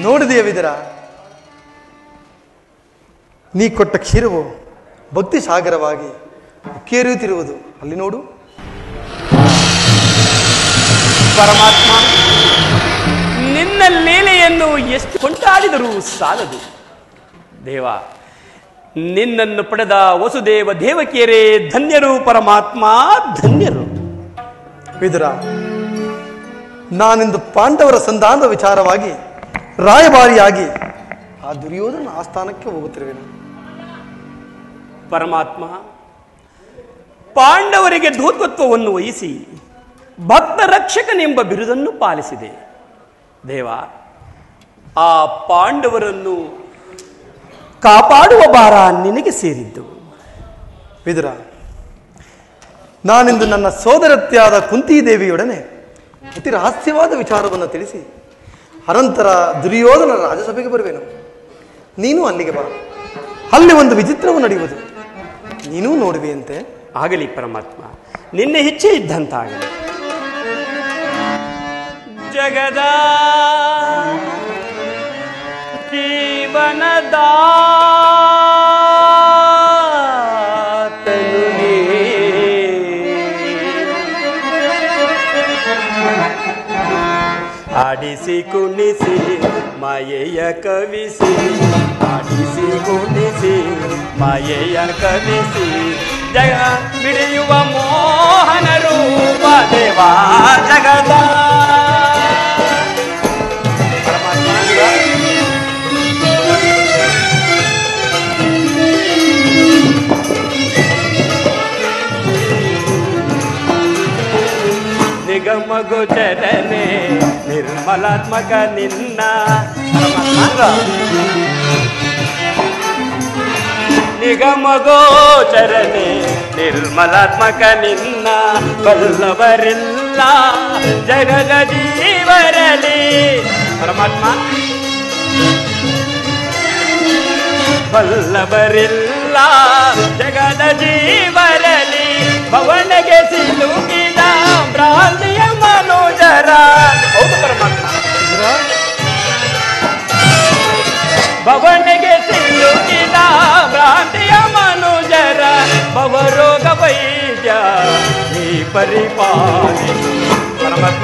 ನೋಡಿದೆಯ ವಿದರ ನೀ ಕೊಟ್ಟ ಕ್ಷೀರವು ಭಕ್ತಿ ಸಾಗರವಾಗಿ ಉಕ್ಕೇರಿಯುತ್ತಿರುವುದು ಅಲ್ಲಿ ನೋಡು ಪರಮಾತ್ಮ ನಿನ್ನ ಲೀಲೆಯನ್ನು ಎಷ್ಟು ಕೊಂಟಾಡಿದರೂ ಸಾಲದು ದೇವ ನಿನ್ನನ್ನು ಪಡೆದ ವಸುದೇವ ದೇವಕಿಯರೇ ಧನ್ಯರು ಪರಮಾತ್ಮ ಧನ್ಯರು ವಿದುರ ನಾನಿಂದು ಪಾಂಡವರ ಸಂಧಾನದ ವಿಚಾರವಾಗಿ ರಾಯಭಾರಿಯಾಗಿ ಆ ದುರ್ಯೋಧನ ಆಸ್ಥಾನಕ್ಕೆ ಹೋಗುತ್ತಿರುವೆನು ಪರಮಾತ್ಮ ಪಾಂಡವರಿಗೆ ದೂತತ್ವವನ್ನು ವಹಿಸಿ ಭಕ್ತ ರಕ್ಷಕನೆಂಬ ಬಿರುದನ್ನು ಪಾಲಿಸಿದೆ ದೇವ ಆ ಪಾಂಡವರನ್ನು ಕಾಪಾಡುವ ಭಾರ ನಿನಗೆ ಸೇರಿದ್ದು ವಿದುರ ನಾನಿಂದು ನನ್ನ ಸೋದರತ್ಯಾದ ಕುಂತಿದೇವಿಯೊಡನೆ ಅತಿ ರಹಸ್ಯವಾದ ವಿಚಾರವನ್ನು ತಿಳಿಸಿ ಅನಂತರ ದುರ್ಯೋಧನ ರಾಜಸಭೆಗೆ ಬರುವೆನು ನೀನು ಅಲ್ಲಿಗೆ ಬಾ ಅಲ್ಲಿ ಒಂದು ವಿಚಿತ್ರವು ನಡೆಯುವುದು ನೀನೂ ನೋಡುವೆಯಂತೆ ಆಗಲಿ ಪರಮಾತ್ಮ ನಿನ್ನೆ ಹೆಚ್ಚೆ ಇದ್ದಂತಾಗಲಿ ಜಗದ ಜೀವನದ ಆಡಿಸಿ ಕುಣಿಸಿ ಮಾಯೆಯ ಕವಿಸಿ ಆಡಿಸಿ ಕುಣಿಸಿ ಮಾಯೆಯ ಕವಿಸಿ ಜಗ ಬಿಡಿಯುವ ಮೋಹನ ರೂಪ ದೇವಾ ಜಗದ ನಿಗಮ ಗೋಚರನೆ ನಿರ್ಮಲಾತ್ಮಕ ನಿನ್ನ ನಿಗಮ ಗೋಚರನೆ ನಿರ್ಮಲಾತ್ಮಕ ನಿನ್ನ ಬಲ್ಲವರಿಲ್ಲ ಜಗದ ಜೀವರಲಿ ಪರಮಾತ್ಮ ಬಲ್ಲವರಿಲ್ಲ ಜಗದ ಜೀವರಲಿ ಭವನಗೆ ಸಿಲುಕಿದ ಭ್ರಾಂತಿಯ ಮನೋಜರ ಹೌದು ಪರಮಾತ್ಮ ಭವನಿಗೆ ಸಿಲುಕಿದ ಭ್ರಾಂತಿಯ ಮನುಜರ ಭವರೋಗ ವೈದ್ಯ ನೀ ಪರಿಪಾಲಿಸು ಪರಮಾತ್ಮ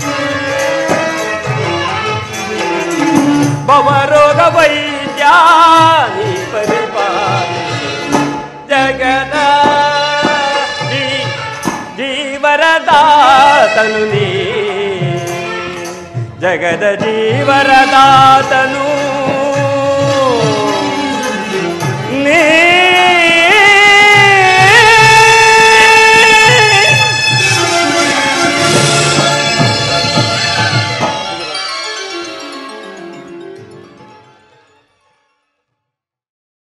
ಭವರೋಗ ವೈದ್ಯ ನೀ ಪರಿಪಾಲಿಸು ಜಗದ ಜೀ- ಜೀವರದಾತನು ನೀ ಜಗದ ಜೀವರದಾತನು